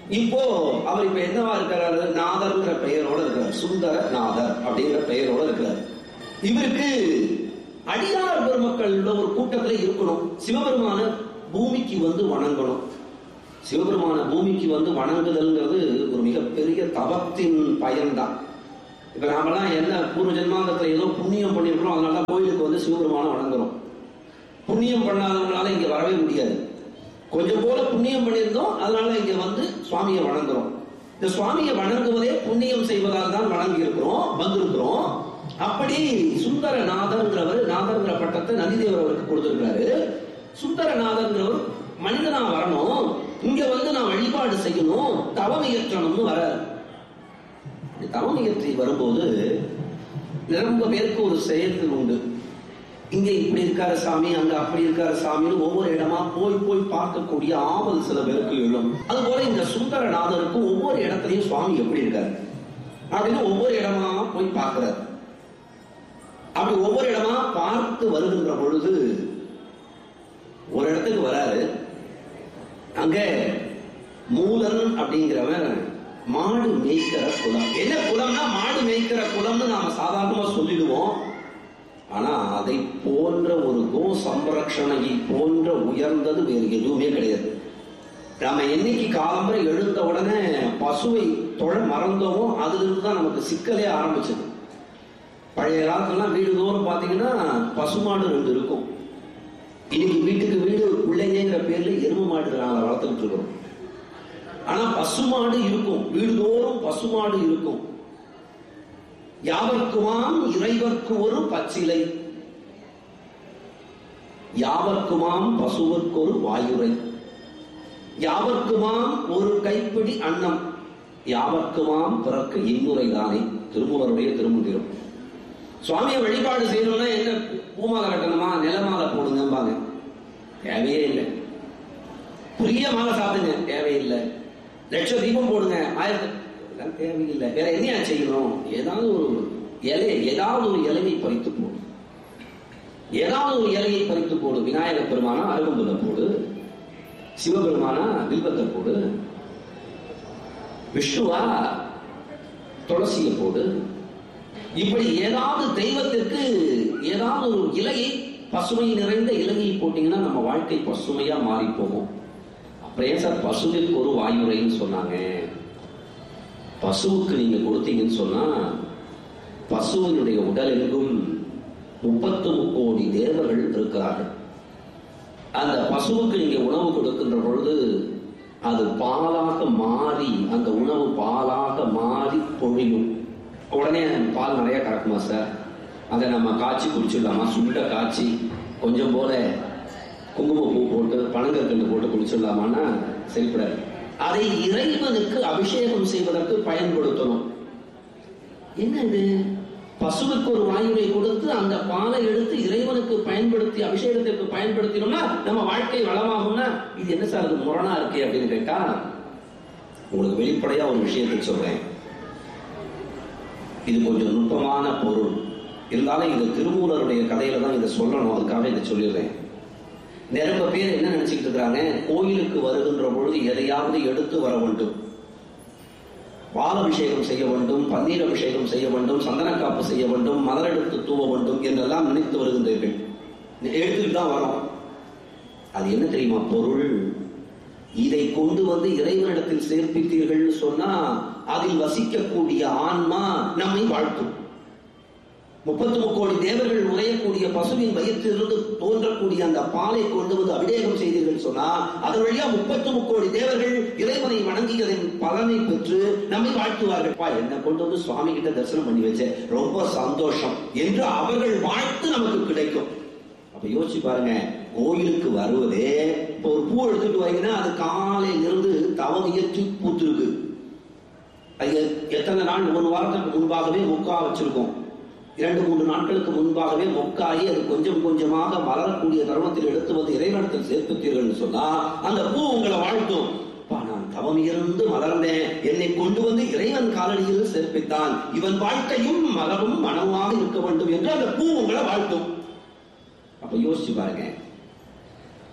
இப்போ அவர் இப்ப என்னவா இருக்கிறாரு நாதர்ங்கிற பெயரோட இருக்கிறார் சுந்தர நாதர் அப்படிங்கிற பெயரோட இருக்கிறார் இவருக்கு அடியார் பெருமக்களோட ஒரு கூட்டத்துல இருக்கணும் சிவபெருமான பூமிக்கு வந்து வணங்கணும் சிவபெருமான பூமிக்கு வந்து வணங்குதல்ங்கிறது ஒரு மிகப்பெரிய தவத்தின் பயன்தான் இப்ப நாமெல்லாம் என்ன பூர்வ ஜென்மாந்தத்துல ஏதோ புண்ணியம் பண்ணிருக்கிறோம் அதனால தான் கோயிலுக்கு வந்து சிவபெருமான வணங்குறோம் புண்ணியம் பண்ணாதவங்களால இங்க வரவே முடியாது கொஞ்சம் போல புண்ணியம் பண்ணியிருந்தோம் அதனால இங்க வந்து சுவாமியை வணங்குறோம் இந்த சுவாமியை வணங்குவதே புண்ணியம் செய்வதால் தான் வணங்கி இருக்கிறோம் வந்திருக்கிறோம் அப்படி சுந்தர நாதர்ங்கிறவர் நாதர்ங்கிற பட்டத்தை நந்திதேவர் அவருக்கு கொடுத்திருக்காரு சுந்தர நாதர்ங்கிறவர் மனிதனா வரணும் இங்க வந்து நான் வழிபாடு செய்யணும் தவம் இயற்றணும்னு வர தவம் இயற்றி வரும்போது ரொம்ப பேருக்கு ஒரு செயல்கள் உண்டு இங்க இப்படி இருக்காரு சாமி அங்க அப்படி இருக்காரு சாமின்னு ஒவ்வொரு இடமா போய் போய் பார்க்கக்கூடிய ஆவல் சில பேருக்கு எழும் அதுபோல இந்த சுந்தரநாதருக்கு ஒவ்வொரு இடத்துலயும் சுவாமி எப்படி இருக்காரு அப்படின்னு ஒவ்வொரு இடமா போய் பார்க்கிறார் அப்படி ஒவ்வொரு இடமா பார்த்து வருகின்ற பொழுது ஒரு இடத்துக்கு வராரு அங்க மூலன் அப்படிங்கிறவன் மாடு மேய்க்கிற குலம் என்ன குலம்னா மாடு மேய்க்கிற குலம்னு நாம சாதாரணமா சொல்லிடுவோம் ஆனா அதை போன்ற ஒரு கோ சம்ரக்ஷணையை போன்ற உயர்ந்தது வேறு எதுவுமே கிடையாது நாம என்னைக்கு காலம்பரை எழுந்த உடனே பசுவை தொழ மறந்தோமோ அதுல இருந்து தான் நமக்கு சிக்கலே ஆரம்பிச்சது பழைய காலத்துலாம் வீடு தோறும் பாத்தீங்கன்னா பசுமாடு ரெண்டு இருக்கும் இன்னைக்கு வீட்டுக்கு வீடு பிள்ளைங்கிற பேர்ல எரும மாடு நாங்க வளர்த்துக்கிட்டு இருக்கிறோம் ஆனா பசுமாடு இருக்கும் வீடுதோறும் பசுமாடு இருக்கும் யாவர்க்குமாம் இறைவர்க்கு ஒரு பச்சிலை யாவர்க்குமாம் பசுவர்க்கு ஒரு வாயுரை யாவர்க்குமாம் ஒரு கைப்பிடி அன்னம் யாவர்க்குமாம் பிறக்கு இன்னுரை தானே திருமூலருடைய திருமந்திரம் சுவாமியை வழிபாடு செய்யணும்னா என்ன பூமாலை கட்டணுமா நிலமாலை போடுங்கம்பாங்க தேவையே இல்லை புரிய மாலை சாப்பிடுங்க தேவையில்லை லட்ச தீபம் போடுங்க ஆயிரத்தி இதெல்லாம் தேவையில்லை வேற என்னையா செய்யணும் ஏதாவது ஒரு இலையை ஏதாவது ஒரு இலையை பறித்து போடு ஏதாவது ஒரு இலையை பறித்து போடு விநாயக பெருமானா அருகம்புல போடு சிவபெருமானா வில்வத்தை போடு விஷ்ணுவா துளசியை போடு இப்படி ஏதாவது தெய்வத்திற்கு ஏதாவது ஒரு இலையை பசுமை நிறைந்த இலையை போட்டீங்கன்னா நம்ம வாழ்க்கை பசுமையா மாறி போகும் அப்புறம் ஏன் சார் பசுவிற்கு ஒரு வாயுரைன்னு சொன்னாங்க பசுவுக்கு நீங்க கொடுத்தீங்கன்னு சொன்னா பசுவினுடைய உடல் எங்கும் முப்பத்து கோடி தேவர்கள் இருக்கிறார்கள் அந்த பசுவுக்கு நீங்க உணவு கொடுக்கின்ற பொழுது அது பாலாக மாறி அந்த உணவு பாலாக மாறி பொழியும் உடனே பால் நிறைய கறக்குமா சார் அதை நம்ம காய்ச்சி குடிச்சிடலாமா சுண்ட காய்ச்சி கொஞ்சம் போல குங்குமப்பூ போட்டு பனங்கற்கண்டு போட்டு குடிச்சிடலாமான்னா சரிப்படாது அதை இறைவனுக்கு அபிஷேகம் செய்வதற்கு பயன்படுத்தணும் என்ன இது பசுவுக்கு ஒரு வாயுவை கொடுத்து அந்த பாலை எடுத்து இறைவனுக்கு பயன்படுத்தி அபிஷேகத்திற்கு பயன்படுத்தினோம்னா நம்ம வாழ்க்கை வளமாகும்னா இது என்ன சார் அது முரணா இருக்கு அப்படின்னு கேட்டா உங்களுக்கு வெளிப்படையா ஒரு விஷயத்தை சொல்றேன் இது கொஞ்சம் நுட்பமான பொருள் இருந்தாலும் இது திருமூலருடைய கதையில தான் இதை சொல்லணும் அதுக்காக இதை சொல்லிடுறேன் நிறைய பேர் என்ன நினைச்சுக்கிட்டு இருக்கிறாங்க கோயிலுக்கு வருகின்ற பொழுது எதையாவது எடுத்து வர வேண்டும் பால் அபிஷேகம் செய்ய வேண்டும் பன்னீர் அபிஷேகம் செய்ய வேண்டும் சந்தனக்காப்பு செய்ய வேண்டும் மலர் எடுத்து தூவ வேண்டும் என்றெல்லாம் நினைத்து வருகின்றீர்கள் எடுத்துட்டு தான் வரோம் அது என்ன தெரியுமா பொருள் இதை கொண்டு வந்து இறைவனிடத்தில் சேர்ப்பித்தீர்கள் சொன்னா அதில் வசிக்கக்கூடிய ஆன்மா நம்மை வாழ்த்தும் முப்பத்தி முக்கோடி தேவர்கள் உரையக்கூடிய பசுவின் வயிற்றிலிருந்து தோன்றக்கூடிய அந்த பாலை கொண்டு வந்து அபிஷேகம் செய்தீர்கள் சொன்னா அதன் வழியா முப்பத்தி முக்கோடி தேவர்கள் இறைவனை வணங்கியதன் பலனை பெற்று நம்மை வாழ்த்துவார்கள் பா என்ன கொண்டு வந்து சுவாமி கிட்ட தரிசனம் பண்ணி வச்சேன் ரொம்ப சந்தோஷம் என்று அவர்கள் வாழ்த்து நமக்கு கிடைக்கும் அப்ப யோசிச்சு பாருங்க கோயிலுக்கு வருவதே இப்போ ஒரு பூ எடுத்துட்டு வரீங்கன்னா அது காலையில இருந்து தவம் இயற்றி பூத்திருக்கு அது எத்தனை நாள் ஒரு வாரத்துக்கு முன்பாகவே முக்கா வச்சிருக்கோம் இரண்டு மூன்று நாட்களுக்கு முன்பாகவே மொக்காயி அது கொஞ்சம் கொஞ்சமாக மலரக்கூடிய தருணத்தில் எடுத்து வந்து இறைவனத்தில் சேர்ப்பித்தீர்கள் சொன்னா அந்த பூ உங்களை வாழ்த்தும் அப்பா, நான் தவம் இருந்து மலர்ந்தேன் என்னை கொண்டு வந்து இறைவன் காலடியில் சேர்ப்பித்தான் இவன் வாழ்க்கையும் மலரும் மனமாக இருக்க வேண்டும் என்று அந்த பூ உங்களை வாழ்த்தும் அப்ப யோசிச்சு பாருங்க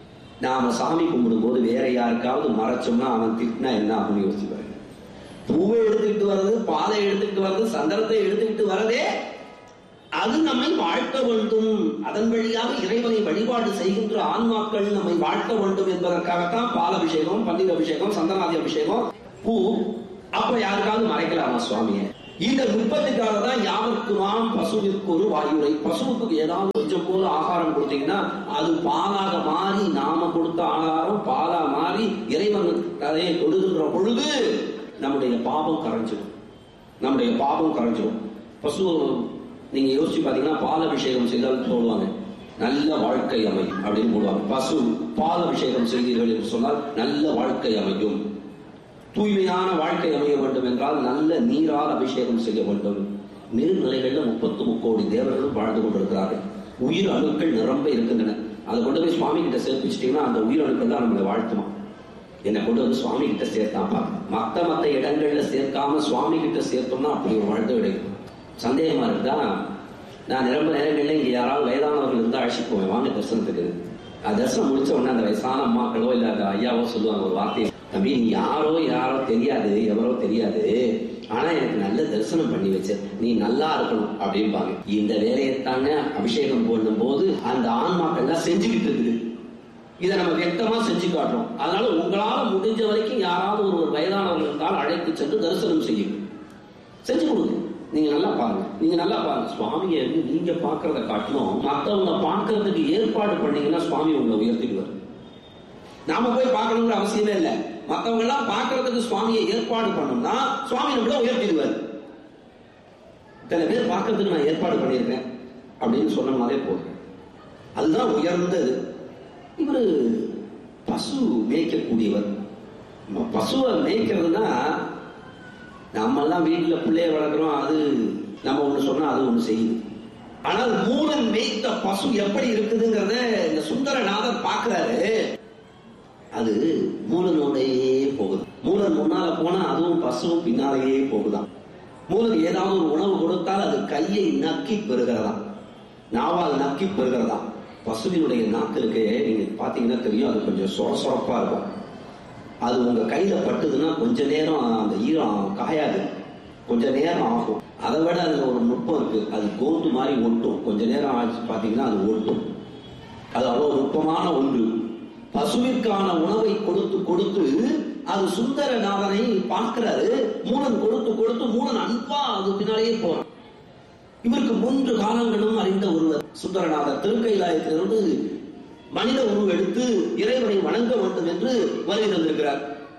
நாம சாமி கும்பிடும்போது வேற யாருக்காவது மறைச்சோம்னா அவன் திட்டினா என்ன ஆகும்னு யோசிச்சு பாருங்க பூவை எடுத்துக்கிட்டு வர்றது பாலை எடுத்துக்கிட்டு வர்றது சந்தனத்தை எடுத்துக்கிட்டு வரதே அது நம்மை வாழ்க்க வேண்டும் அதன் வழியாக இறைவனை வழிபாடு செய்கின்ற ஆன்மாக்கள் நம்மை வாழ்க்க வேண்டும் என்பதற்காகத்தான் பால் அபிஷேகம் பன்னீர் அபிஷேகம் சந்தனாதி அபிஷேகம் பூ அப்ப யாருக்காவது மறைக்கலாமா சுவாமியை இந்த நுட்பத்துக்காக தான் யாவருக்குமாம் பசுவிற்கு ஒரு வாயுரை பசுவுக்கு ஏதாவது கொஞ்சம் போல ஆகாரம் கொடுத்தீங்கன்னா அது பாலாக மாறி நாம கொடுத்த ஆகாரம் பாலா மாறி இறைவன் கதையை கொடுக்கின்ற பொழுது நம்முடைய பாவம் கரைஞ்சிடும் நம்முடைய பாவம் கரைஞ்சிடும் பசு நீங்க யோசிச்சு பாத்தீங்கன்னா பால் அபிஷேகம் செய்தால் சொல்லுவாங்க நல்ல வாழ்க்கை அமையும் அப்படின்னு போடுவாங்க பசு பால் அபிஷேகம் செய்தீர்கள் என்று சொன்னால் நல்ல வாழ்க்கை அமையும் தூய்மையான வாழ்க்கை அமைய வேண்டும் என்றால் நல்ல நீரால் அபிஷேகம் செய்ய வேண்டும் நீர்நிலைகள்ல முப்பத்து முக்கோடி தேவர்களும் வாழ்ந்து கொண்டிருக்கிறார்கள் உயிர் அணுக்கள் நிரம்ப இருக்கின்றன அதை கொண்டு போய் சுவாமி கிட்ட சேர்ப்பிச்சிட்டீங்கன்னா அந்த உயிர் அணுக்கள் தான் நம்மளை வாழ்த்துமா என்னை கொண்டு வந்து சுவாமி கிட்ட சேர்த்தாப்பா மத்த மத்த இடங்கள்ல சேர்க்காம சுவாமி கிட்ட சேர்த்தோம்னா அப்படி ஒரு வாழ்த்து கிடைக்கும் சந்தேகமா இருந்தா நான் நிரம்ப நேரங்கள்ல இங்க யாராவது வயதானவர்கள் இருந்தா அழைச்சிட்டு போவேன் வாங்க தரிசனத்துக்கு அது தரிசனம் முடிச்ச உடனே அந்த வயசான அம்மாக்களோ இல்ல அந்த ஐயாவோ சொல்லுவாங்க ஒரு வார்த்தை தம்பி நீ யாரோ யாரோ தெரியாது எவரோ தெரியாது ஆனா எனக்கு நல்ல தரிசனம் பண்ணி வச்ச நீ நல்லா இருக்கணும் அப்படிம்பாங்க இந்த வேலையைத்தாங்க அபிஷேகம் பண்ணும் போது அந்த ஆன்மாக்கள்லாம் செஞ்சுக்கிட்டு இருக்குது இதை நம்ம வியக்தமா செஞ்சு காட்டுறோம் அதனால உங்களால முடிஞ்ச வரைக்கும் யாராவது ஒரு ஒரு வயதானவர்கள் இருந்தால் அழைத்து சென்று தரிசனம் செய்யுங்க செஞ்சு கொடுங்க நீங்க நல்லா பாருங்க நீங்க நல்லா பாருங்க சுவாமியை வந்து நீங்க பாக்குறத காட்டணும் மத்தவங்க பார்க்கறதுக்கு ஏற்பாடு பண்ணீங்கன்னா சுவாமி உங்களை உயர்த்திடுவார் நாம போய் பார்க்கணுங்கிற அவசியமே இல்லை மத்தவங்க எல்லாம் பார்க்கறதுக்கு சுவாமியை ஏற்பாடு பண்ணோம்னா சுவாமி நம்மள உயர்த்திடுவார் இத்தனை பேர் பார்க்கறதுக்கு நான் ஏற்பாடு பண்ணியிருக்கேன் அப்படின்னு சொன்னோம்னாலே போதும் அதுதான் உயர்ந்தது இவரு பசு மேய்க்கக்கூடியவர் ம- பசுவை மேய்க்கிறதுனா நம்ம எல்லாம் வீட்டுல பிள்ளைய வளர்க்குறோம் அது நம்ம ஒண்ணு சொன்னா அது ஒண்ணு செய்யுது ஆனால் மூலன் மேய்த்த பசு எப்படி இருக்குதுங்கிறத இந்த சுந்தரநாதர் பார்க்கிறாரு அது மூலனோடையே போகுது மூலன் முன்னால போனா அதுவும் பசுவும் பின்னாலேயே போகுதாம் மூலன் ஏதாவது ஒரு உணவு கொடுத்தால் அது கையை நக்கி பெறுகிறதாம் நாவால் நக்கி பெறுகிறதாம் பசுவினுடைய நாக்கு இருக்கே நீங்க பாத்தீங்கன்னா தெரியும் அது கொஞ்சம் சொர சொரப்பா இருக்கும் அது உங்க கையில பட்டுதுன்னா கொஞ்ச நேரம் அந்த ஈரம் காயாது கொஞ்ச நேரம் ஆகும் அதை விட அதுல ஒரு நுட்பம் இருக்கு அது கோந்து மாதிரி ஒட்டும் கொஞ்ச நேரம் ஆச்சு பாத்தீங்கன்னா அது ஒட்டும் அது அவ்வளவு நுட்பமான ஒன்று பசுவிற்கான உணவை கொடுத்து கொடுத்து அது சுந்தரநாதனை பார்க்கிறாரு மூலன் கொடுத்து கொடுத்து மூலன் அன்பா அது பின்னாலேயே போறான் இவருக்கு மூன்று காலங்களும் அறிந்த ஒருவர் சுந்தரநாதர் திருக்கைலாயத்திலிருந்து மனித உருவம் எடுத்து இறைவனை வணங்க வேண்டும் என்று வருகை தந்திருக்கிறார்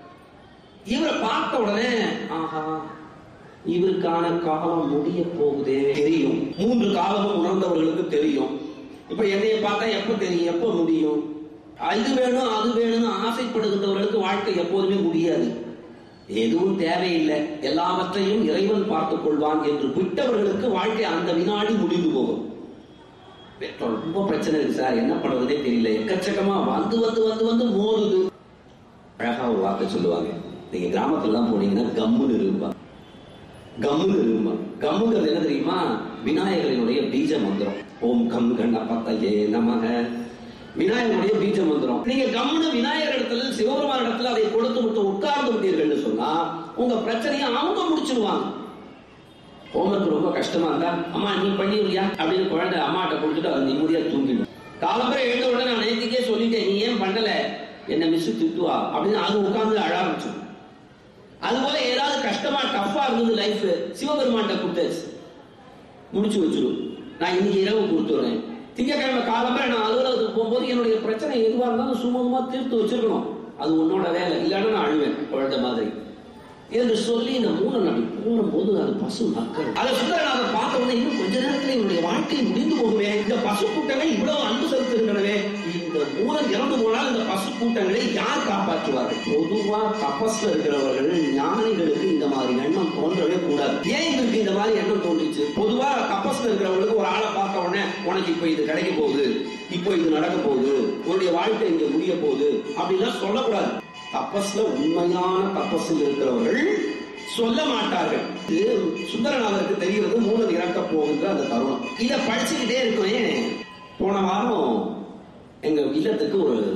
இவரை பார்த்த உடனே ஆஹா இவருக்கான காலம் முடிய போகுதே தெரியும் மூன்று காலமும் உணர்ந்தவர்களுக்கு தெரியும் இப்ப என்னைய பார்த்தா எப்ப தெரியும் எப்ப முடியும் இது வேணும் அது வேணும்னு ஆசைப்படுகின்றவர்களுக்கு வாழ்க்கை எப்போதுமே முடியாது எதுவும் தேவையில்லை எல்லாவற்றையும் இறைவன் பார்த்துக் கொள்வான் என்று விட்டவர்களுக்கு வாழ்க்கை அந்த வினாடி முடிந்து போகும் பெட்ரோல் ரொம்ப பிரச்சனை இருக்கு சார் என்ன பண்றதுனே தெரியல எக்கச்சக்கமா வந்து வந்து வந்து வந்து மோதுது அழகா ஒரு வார்த்தை சொல்லுவாங்க நீங்க கிராமத்துல எல்லாம் போனீங்கன்னா கம்முன்னு இருப்பா கம்முன்னு இருப்பா கம்முங்கிறது என்ன தெரியுமா விநாயகரினுடைய பீஜ மந்திரம் ஓம் கம் கண்ணப்பத்தையே நமக விநாயகருடைய பீஜ மந்திரம் நீங்க கம்முன்னு விநாயகர் இடத்துல சிவபெருமான் இடத்துல அதை கொடுத்து விட்டு உட்கார்ந்து விட்டீர்கள்னு சொன்னா உங்க பிரச்சனையை அவங்க முடிச்சிருவாங்க ஹோம்ஒர்க் ரொம்ப கஷ்டமா இருந்தா அம்மா நீ பண்ணிடுறியா அப்படின்னு குழந்தை அம்மாட்ட கொடுத்துட்டு அது நிம்மதியா தூங்கிடும் காலம்பரை எழுந்த உடனே நான் நேற்றுக்கே சொல்லிட்டேன் நீ ஏன் பண்ணல என்ன மிஸ் திட்டுவா அப்படின்னு அது உட்கார்ந்து அழ ஆரம்பிச்சிடும் அது போல ஏதாவது கஷ்டமா டஃப்பா இருந்தது லைஃப் சிவபெருமான்ட்ட கொடுத்தாச்சு முடிச்சு வச்சிடும் நான் இன்னைக்கு இரவு கொடுத்துறேன் திங்கக்கிழமை காலம்பரை நான் அலுவலகத்துக்கு போகும்போது என்னுடைய பிரச்சனை எதுவா இருந்தாலும் சுமூகமா தீர்த்து வச்சிருக்கணும் அது உன்னோட வேலை இல்லைன்னா நான் அழுவேன் குழந்தை மாதிரி என்று சொல்லி இந்த மூலம் அப்படி போகும்போது அது பசு மக்கள் அதை சுந்தரநாதர் பார்த்த உடனே இன்னும் கொஞ்ச நேரத்தில் என்னுடைய வாழ்க்கை முடிந்து போகுமே இந்த பசு கூட்டங்கள் இவ்வளவு அன்பு செலுத்துகின்றனவே இந்த மூலம் இறந்து போனால் இந்த பசு கூட்டங்களை யார் காப்பாற்றுவார்கள் பொதுவா தபஸ்ல இருக்கிறவர்கள் ஞானிகளுக்கு இந்த மாதிரி எண்ணம் தோன்றவே கூடாது ஏன் இதற்கு இந்த மாதிரி எண்ணம் தோன்றுச்சு பொதுவா தபஸ்ல இருக்கிறவங்களுக்கு ஒரு ஆளை பார்த்த உடனே உனக்கு இப்ப இது கிடைக்க போகுது இப்போ இது நடக்க போகுது உன்னுடைய வாழ்க்கை இங்க முடிய போகுது அப்படின்லாம் சொல்லக்கூடாது தபஸ்ல உண்மையான தபஸில் இருக்கிறவர்கள் சொல்ல மாட்டார்கள் இது சுந்தரநாதருக்கு தெரிகிறது மூலம் இறக்க போகின்ற அந்த தருணம் இத படிச்சுக்கிட்டே இருக்கவே போன வாரம் எங்க இல்லத்துக்கு ஒரு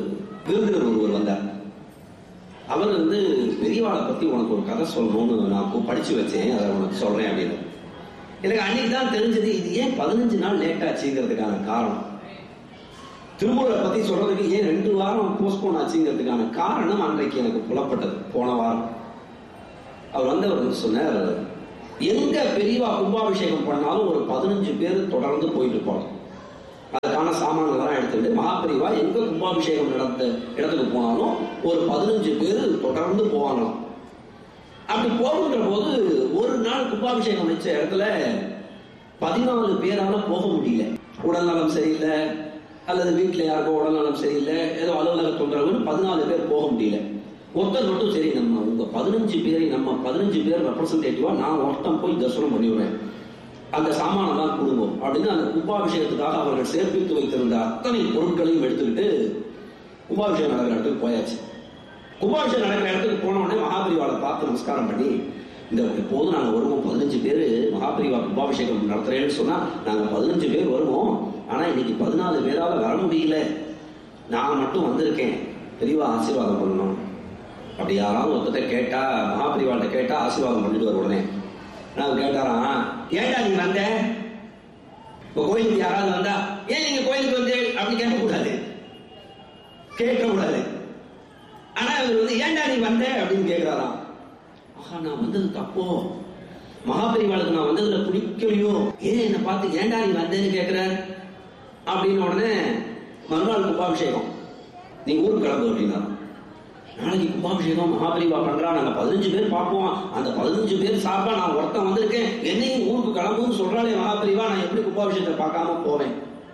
விருந்தினர் ஒருவர் வந்தார் அவர் வந்து பெரியவாளை பத்தி உனக்கு ஒரு கதை சொல்லணும்னு நான் கு- படிச்சு வச்சேன் அதை உனக்கு சொல்றேன் அப்படின்னு எனக்கு அன்னைக்கு தான் தெரிஞ்சது இது ஏன் பதினஞ்சு நாள் லேட் ஆச்சுங்கிறதுக்கான காரணம் திருமூலரை பத்தி சொல்றதுக்கு ஏன் ரெண்டு வாரம் போஸ்ட்போன் ஆச்சுங்கிறதுக்கான காரணம் அன்றைக்கு எனக்கு புலப்பட்டது போன வாரம் அவர் வந்தவர் வந்து சொன்னார் எங்க பெரியவா கும்பாபிஷேகம் பண்ணாலும் ஒரு பதினஞ்சு பேர் தொடர்ந்து போயிட்டு போகலாம் அதுக்கான சாமான்கள்லாம் எடுத்துட்டு மகாபெரிவா எங்க கும்பாபிஷேகம் நடந்த இடத்துக்கு போனாலும் ஒரு பதினஞ்சு பேர் தொடர்ந்து போவாங்களாம் அப்படி போகின்ற போது ஒரு நாள் கும்பாபிஷேகம் வச்ச இடத்துல பதினாலு பேரால போக முடியல உடல்நலம் சரியில்லை அல்லது வீட்டுல யாருக்கோ உடல்நலம் சரியில்லை ஏதோ அலுவலக தொந்தரவுன்னு பதினாலு பேர் போக முடியல ஒருத்தர் மட்டும் சரி நம்ம உங்க பதினஞ்சு பேரை நம்ம பதினஞ்சு பேர் ரெப்ரசன்டேட்டிவா நான் ஒருத்தன் போய் தரிசனம் பண்ணிவிடுறேன் அந்த சாமானெல்லாம் கொடுங்க அப்படின்னு அந்த கும்பாபிஷேகத்துக்காக அவர்கள் சேர்ப்பித்து வைத்திருந்த அத்தனை பொருட்களையும் எடுத்துக்கிட்டு கும்பாபிஷேகம் நடக்கிற இடத்துக்கு போயாச்சு கும்பாபிஷேகம் நடக்கிற இடத்துக்கு போன உடனே மகாபரிவாளை பார்த்து நமஸ்காரம் பண்ணி இந்த எப்போதும் நாங்க வருவோம் பதினஞ்சு பேர் மகாபரிவா கும்பாபிஷேகம் நடத்துறேன்னு சொன்னா நாங்க பதினஞ்சு பேர் வருவோம் ஆனா இன்னைக்கு பதினாலு பேரால வர முடியல நான் மட்டும் வந்திருக்கேன் பெரியவா ஆசீர்வாதம் பண்ணணும் அப்படி யாராவது ஒருத்தட்ட கேட்டா மகாபரிவாள்கிட்ட கேட்டா ஆசீர்வாதம் பண்ணிட்டு வர உடனே நான் கேட்டாராம் ஏன்டா நீ வந்த இப்ப கோயிலுக்கு யாராவது வந்தா ஏன் நீங்க கோயிலுக்கு வந்தே அப்படி கேட்க கூடாது கேட்க கூடாது ஆனா இவர் வந்து ஏன்டா நீ வந்த அப்படின்னு கேட்கிறாராம் ஆஹா நான் வந்தது தப்போ மகாபரிவாளுக்கு நான் வந்ததுல பிடிக்கலையோ ஏன் என்னை பார்த்து ஏன்டா நீ வந்தேன்னு கேட்கிற அப்படின்னு உடனே மறுநாள் கும்பாபிஷேகம் நீ ஊருக்கு கிளம்பு அப்படின்னா நாளைக்கு கும்பாபிஷேகம் மகாபரிவா பண்றா நாங்க பதினஞ்சு பேர் பார்ப்போம் அந்த பதினஞ்சு பேர் சார்பா நான் ஒருத்தன் வந்திருக்கேன் என்னையும் ஊருக்கு கிளம்புன்னு சொல்றாளே மகாபரிவா நான் எப்படி கும்பாபிஷேகத்தை பார்க்காம போவேன்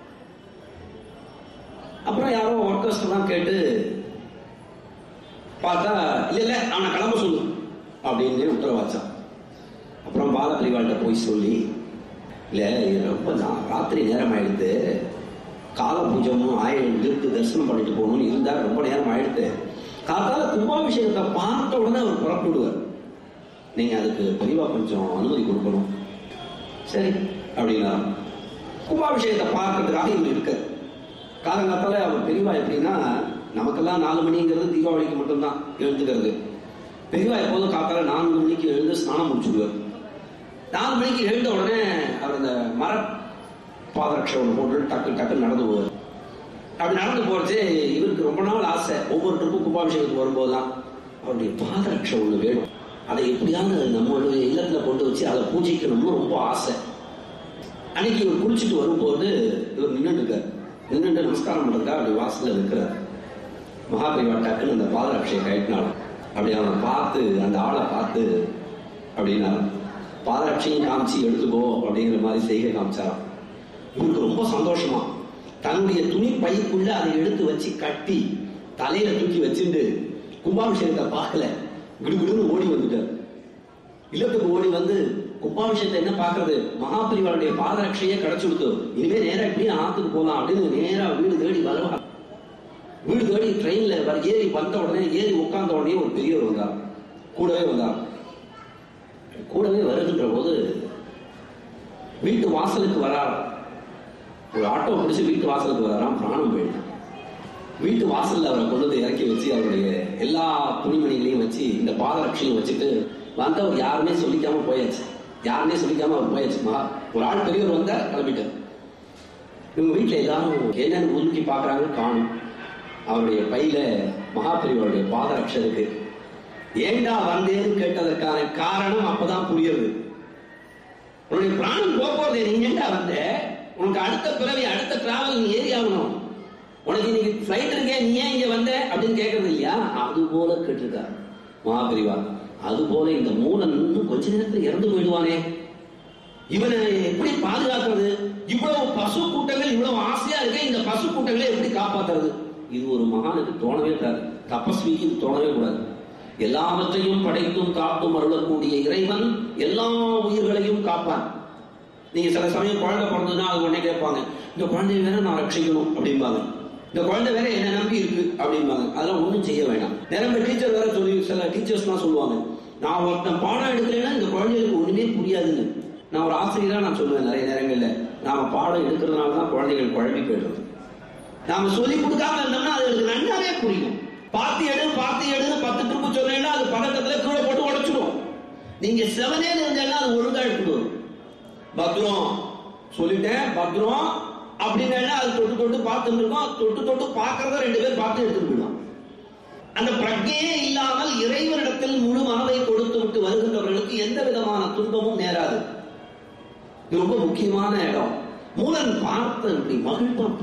அப்புறம் யாரோ ஒர்க்கர்ஸ் எல்லாம் கேட்டு பார்த்தா இல்ல இல்ல அவனை கிளம்ப சொல்லு அப்படின்னு உத்தரவாச்சான் அப்புறம் பாலபிரிவாள்கிட்ட போய் சொல்லி இல்ல இது ரொம்ப நா- ராத்திரி நேரம் ஆயிடுது கால பூஜமும் ஆயிரம் இருக்கு தரிசனம் பண்ணிட்டு போகணும்னு இருந்தா ரொம்ப நேரம் ஆயிடுது காத்தால கும்பாபிஷேகத்தை பார்த்த உடனே அவர் புறப்படுவார் நீங்க அதுக்கு பெரியவா கொஞ்சம் அனுமதி கொடுக்கணும் சரி அப்படின்னா கும்பாபிஷேகத்தை பார்க்கறதுக்காக இவர் இருக்கார் காலங்காத்தால அவர் பெரியவா எப்படின்னா நமக்கெல்லாம் நாலு மணிங்கிறது தீபாவளிக்கு மட்டும்தான் எழுந்துக்கிறது பெரியவா எப்போதும் காத்தால நான்கு மணிக்கு எழுந்து ஸ்நானம் முடிச்சுடுவார் நாலு மணிக்கு எழுந்த உடனே அவர் அந்த மர பாதரட்சை ஒன்று போட்டு டக்கு டக்கு நடந்து போவார் அப்படி நடந்து போறச்சு இவருக்கு ரொம்ப நாள் ஆசை ஒவ்வொரு ட்ரிப்பும் கும்பாபிஷேகத்துக்கு வரும்போதுதான் அவருடைய பாதரட்சை ஒன்று வேணும் அதை எப்படியாவது நம்மளுடைய இல்லத்துல கொண்டு வச்சு அதை பூஜிக்கணும்னு ரொம்ப ஆசை அன்னைக்கு இவர் குளிச்சுட்டு வரும்போது இவர் நின்றுட்டு இருக்கார் நின்றுட்டு நமஸ்காரம் பண்றதுக்காக அப்படி வாசல்ல இருக்கிறார் மகாபரிவா டக்குன்னு அந்த பாதரட்சையை கட்டினாலும் அப்படி அவனை பார்த்து அந்த ஆளை பார்த்து அப்படின்னா பாதரட்சையும் காமிச்சு எடுத்துக்கோ அப்படிங்கிற மாதிரி செய்கை காமிச்சாராம் இவருக்கு ரொம்ப சந்தோஷமா தன்னுடைய துணி பைக்குள்ள அதை எடுத்து வச்சு கட்டி தலையில தூக்கி வச்சுட்டு கும்பாபிஷேகத்தை பார்க்கல கிடுகிடுன்னு ஓடி வந்துட்டார் இல்லத்துக்கு ஓடி வந்து கும்பாபிஷேகத்தை என்ன பார்க்கறது மகாபரிவாளுடைய பாதரட்சையே கிடைச்சு கொடுத்து இனிமே நேரா இப்படியே ஆத்துக்கு போலாம் அப்படின்னு நேரா வீடு தேடி வருவா வீடு தேடி ட்ரெயின்ல வர ஏறி வந்த உடனே ஏறி உட்கார்ந்த உடனே ஒரு பெரியவர் வந்தார் கூடவே வந்தார் கூடவே வருகின்ற போது வீட்டு வாசலுக்கு வரார் ஒரு ஆட்டோ பிடிச்சு வீட்டு வாசலுக்கு வராராம் பிராணம் போயிட்டான் வீட்டு வாசல்ல அவரை கொண்டு வந்து இறக்கி வச்சு அவருடைய எல்லா துணிமணிகளையும் வச்சு இந்த பாதரட்சையும் வச்சுட்டு வந்தவர் யாருமே சொல்லிக்காம போயாச்சு யாருமே சொல்லிக்காம அவர் போயாச்சு மகா ஒரு ஆள் பெரியவர் வந்தா கிளம்பிட்டார் இவங்க வீட்டுல எல்லாரும் என்னன்னு உருக்கி பாக்குறாங்க காணும் அவருடைய பையில மகாபெரியவருடைய பாதரட்சை இருக்கு ஏண்டா வந்தேன்னு கேட்டதற்கான காரணம் அப்பதான் புரியுது உன்னுடைய பிராணம் போக போறது நீ ஏண்டா வந்த உனக்கு அடுத்த பிறவி அடுத்த டிராவல் நீ ஏறி ஆகணும் உனக்கு இன்னைக்கு ஃபிளைட் இருக்கே நீ ஏன் இங்க வந்த அப்படின்னு கேட்கறது இல்லையா அது போல கேட்டிருக்கார் மகாபிரிவா அது போல இந்த மூலன் இன்னும் கொஞ்ச நேரத்துல இறந்து போயிடுவானே இவனை எப்படி பாதுகாக்கிறது இவ்வளவு பசு கூட்டங்கள் இவ்வளவு ஆசையா இருக்க இந்த பசு கூட்டங்களை எப்படி காப்பாத்துறது இது ஒரு மகானுக்கு தோணவே கூடாது தபஸ்விக்கு இது தோணவே கூடாது எல்லாவற்றையும் படைத்தும் காத்தும் அருளக்கூடிய இறைவன் எல்லா உயிர்களையும் காப்பான் நீங்க சில சமயம் குழந்தை பிறந்ததுன்னா அது உடனே கேட்பாங்க இந்த குழந்தைய வேற நான் ரட்சிக்கணும் அப்படிம்பாங்க இந்த குழந்தை வேற என்ன நம்பி இருக்கு அப்படிம்பாங்க அதெல்லாம் ஒண்ணும் செய்ய வேண்டாம் நிரம்ப டீச்சர் வேற சொல்லி சில டீச்சர்ஸ்லாம் சொல்லுவாங்க நான் ஒருத்தன் பாடம் எடுக்கலைன்னா இந்த குழந்தைகளுக்கு ஒண்ணுமே புரியாதுன்னு நான் ஒரு ஆசிரியரா நான் சொல்லுவேன் நிறைய நேரங்கள்ல நாம பாடம் எடுக்கிறதுனால தான் குழந்தைகள் குழம்பி போயிடுறது நாம சொல்லி கொடுக்காம இருந்தோம்னா அதுகளுக்கு நல்லாவே புரியும் பார்த்து எடு பார்த்து எடுன்னு பத்து ட்ரிப்பு சொன்னீங்கன்னா அது பதட்டத்துல கீழே போட்டு உடைச்சிடும் நீங்க செவனேன்னு இருந்தேன்னா அது ஒழுங்கா எடுத்துட்டு வரும் பத்ரம் சொல்லிட்டேன் பத்ரம் அப்படின்னு அது தொட்டு தொட்டு பார்த்துட்டு இருக்கோம் தொட்டு தொட்டு பார்க்கறத ரெண்டு பேர் பார்த்து எடுத்துட்டு போயிடும் அந்த பிரஜையே இல்லாமல் இறைவனிடத்தில் முழு மனதை கொடுத்து விட்டு வருகின்றவர்களுக்கு எந்த விதமான துன்பமும் நேராது இது ரொம்ப முக்கியமான இடம் மூலன் பார்த்த இப்படி மகிழ்வா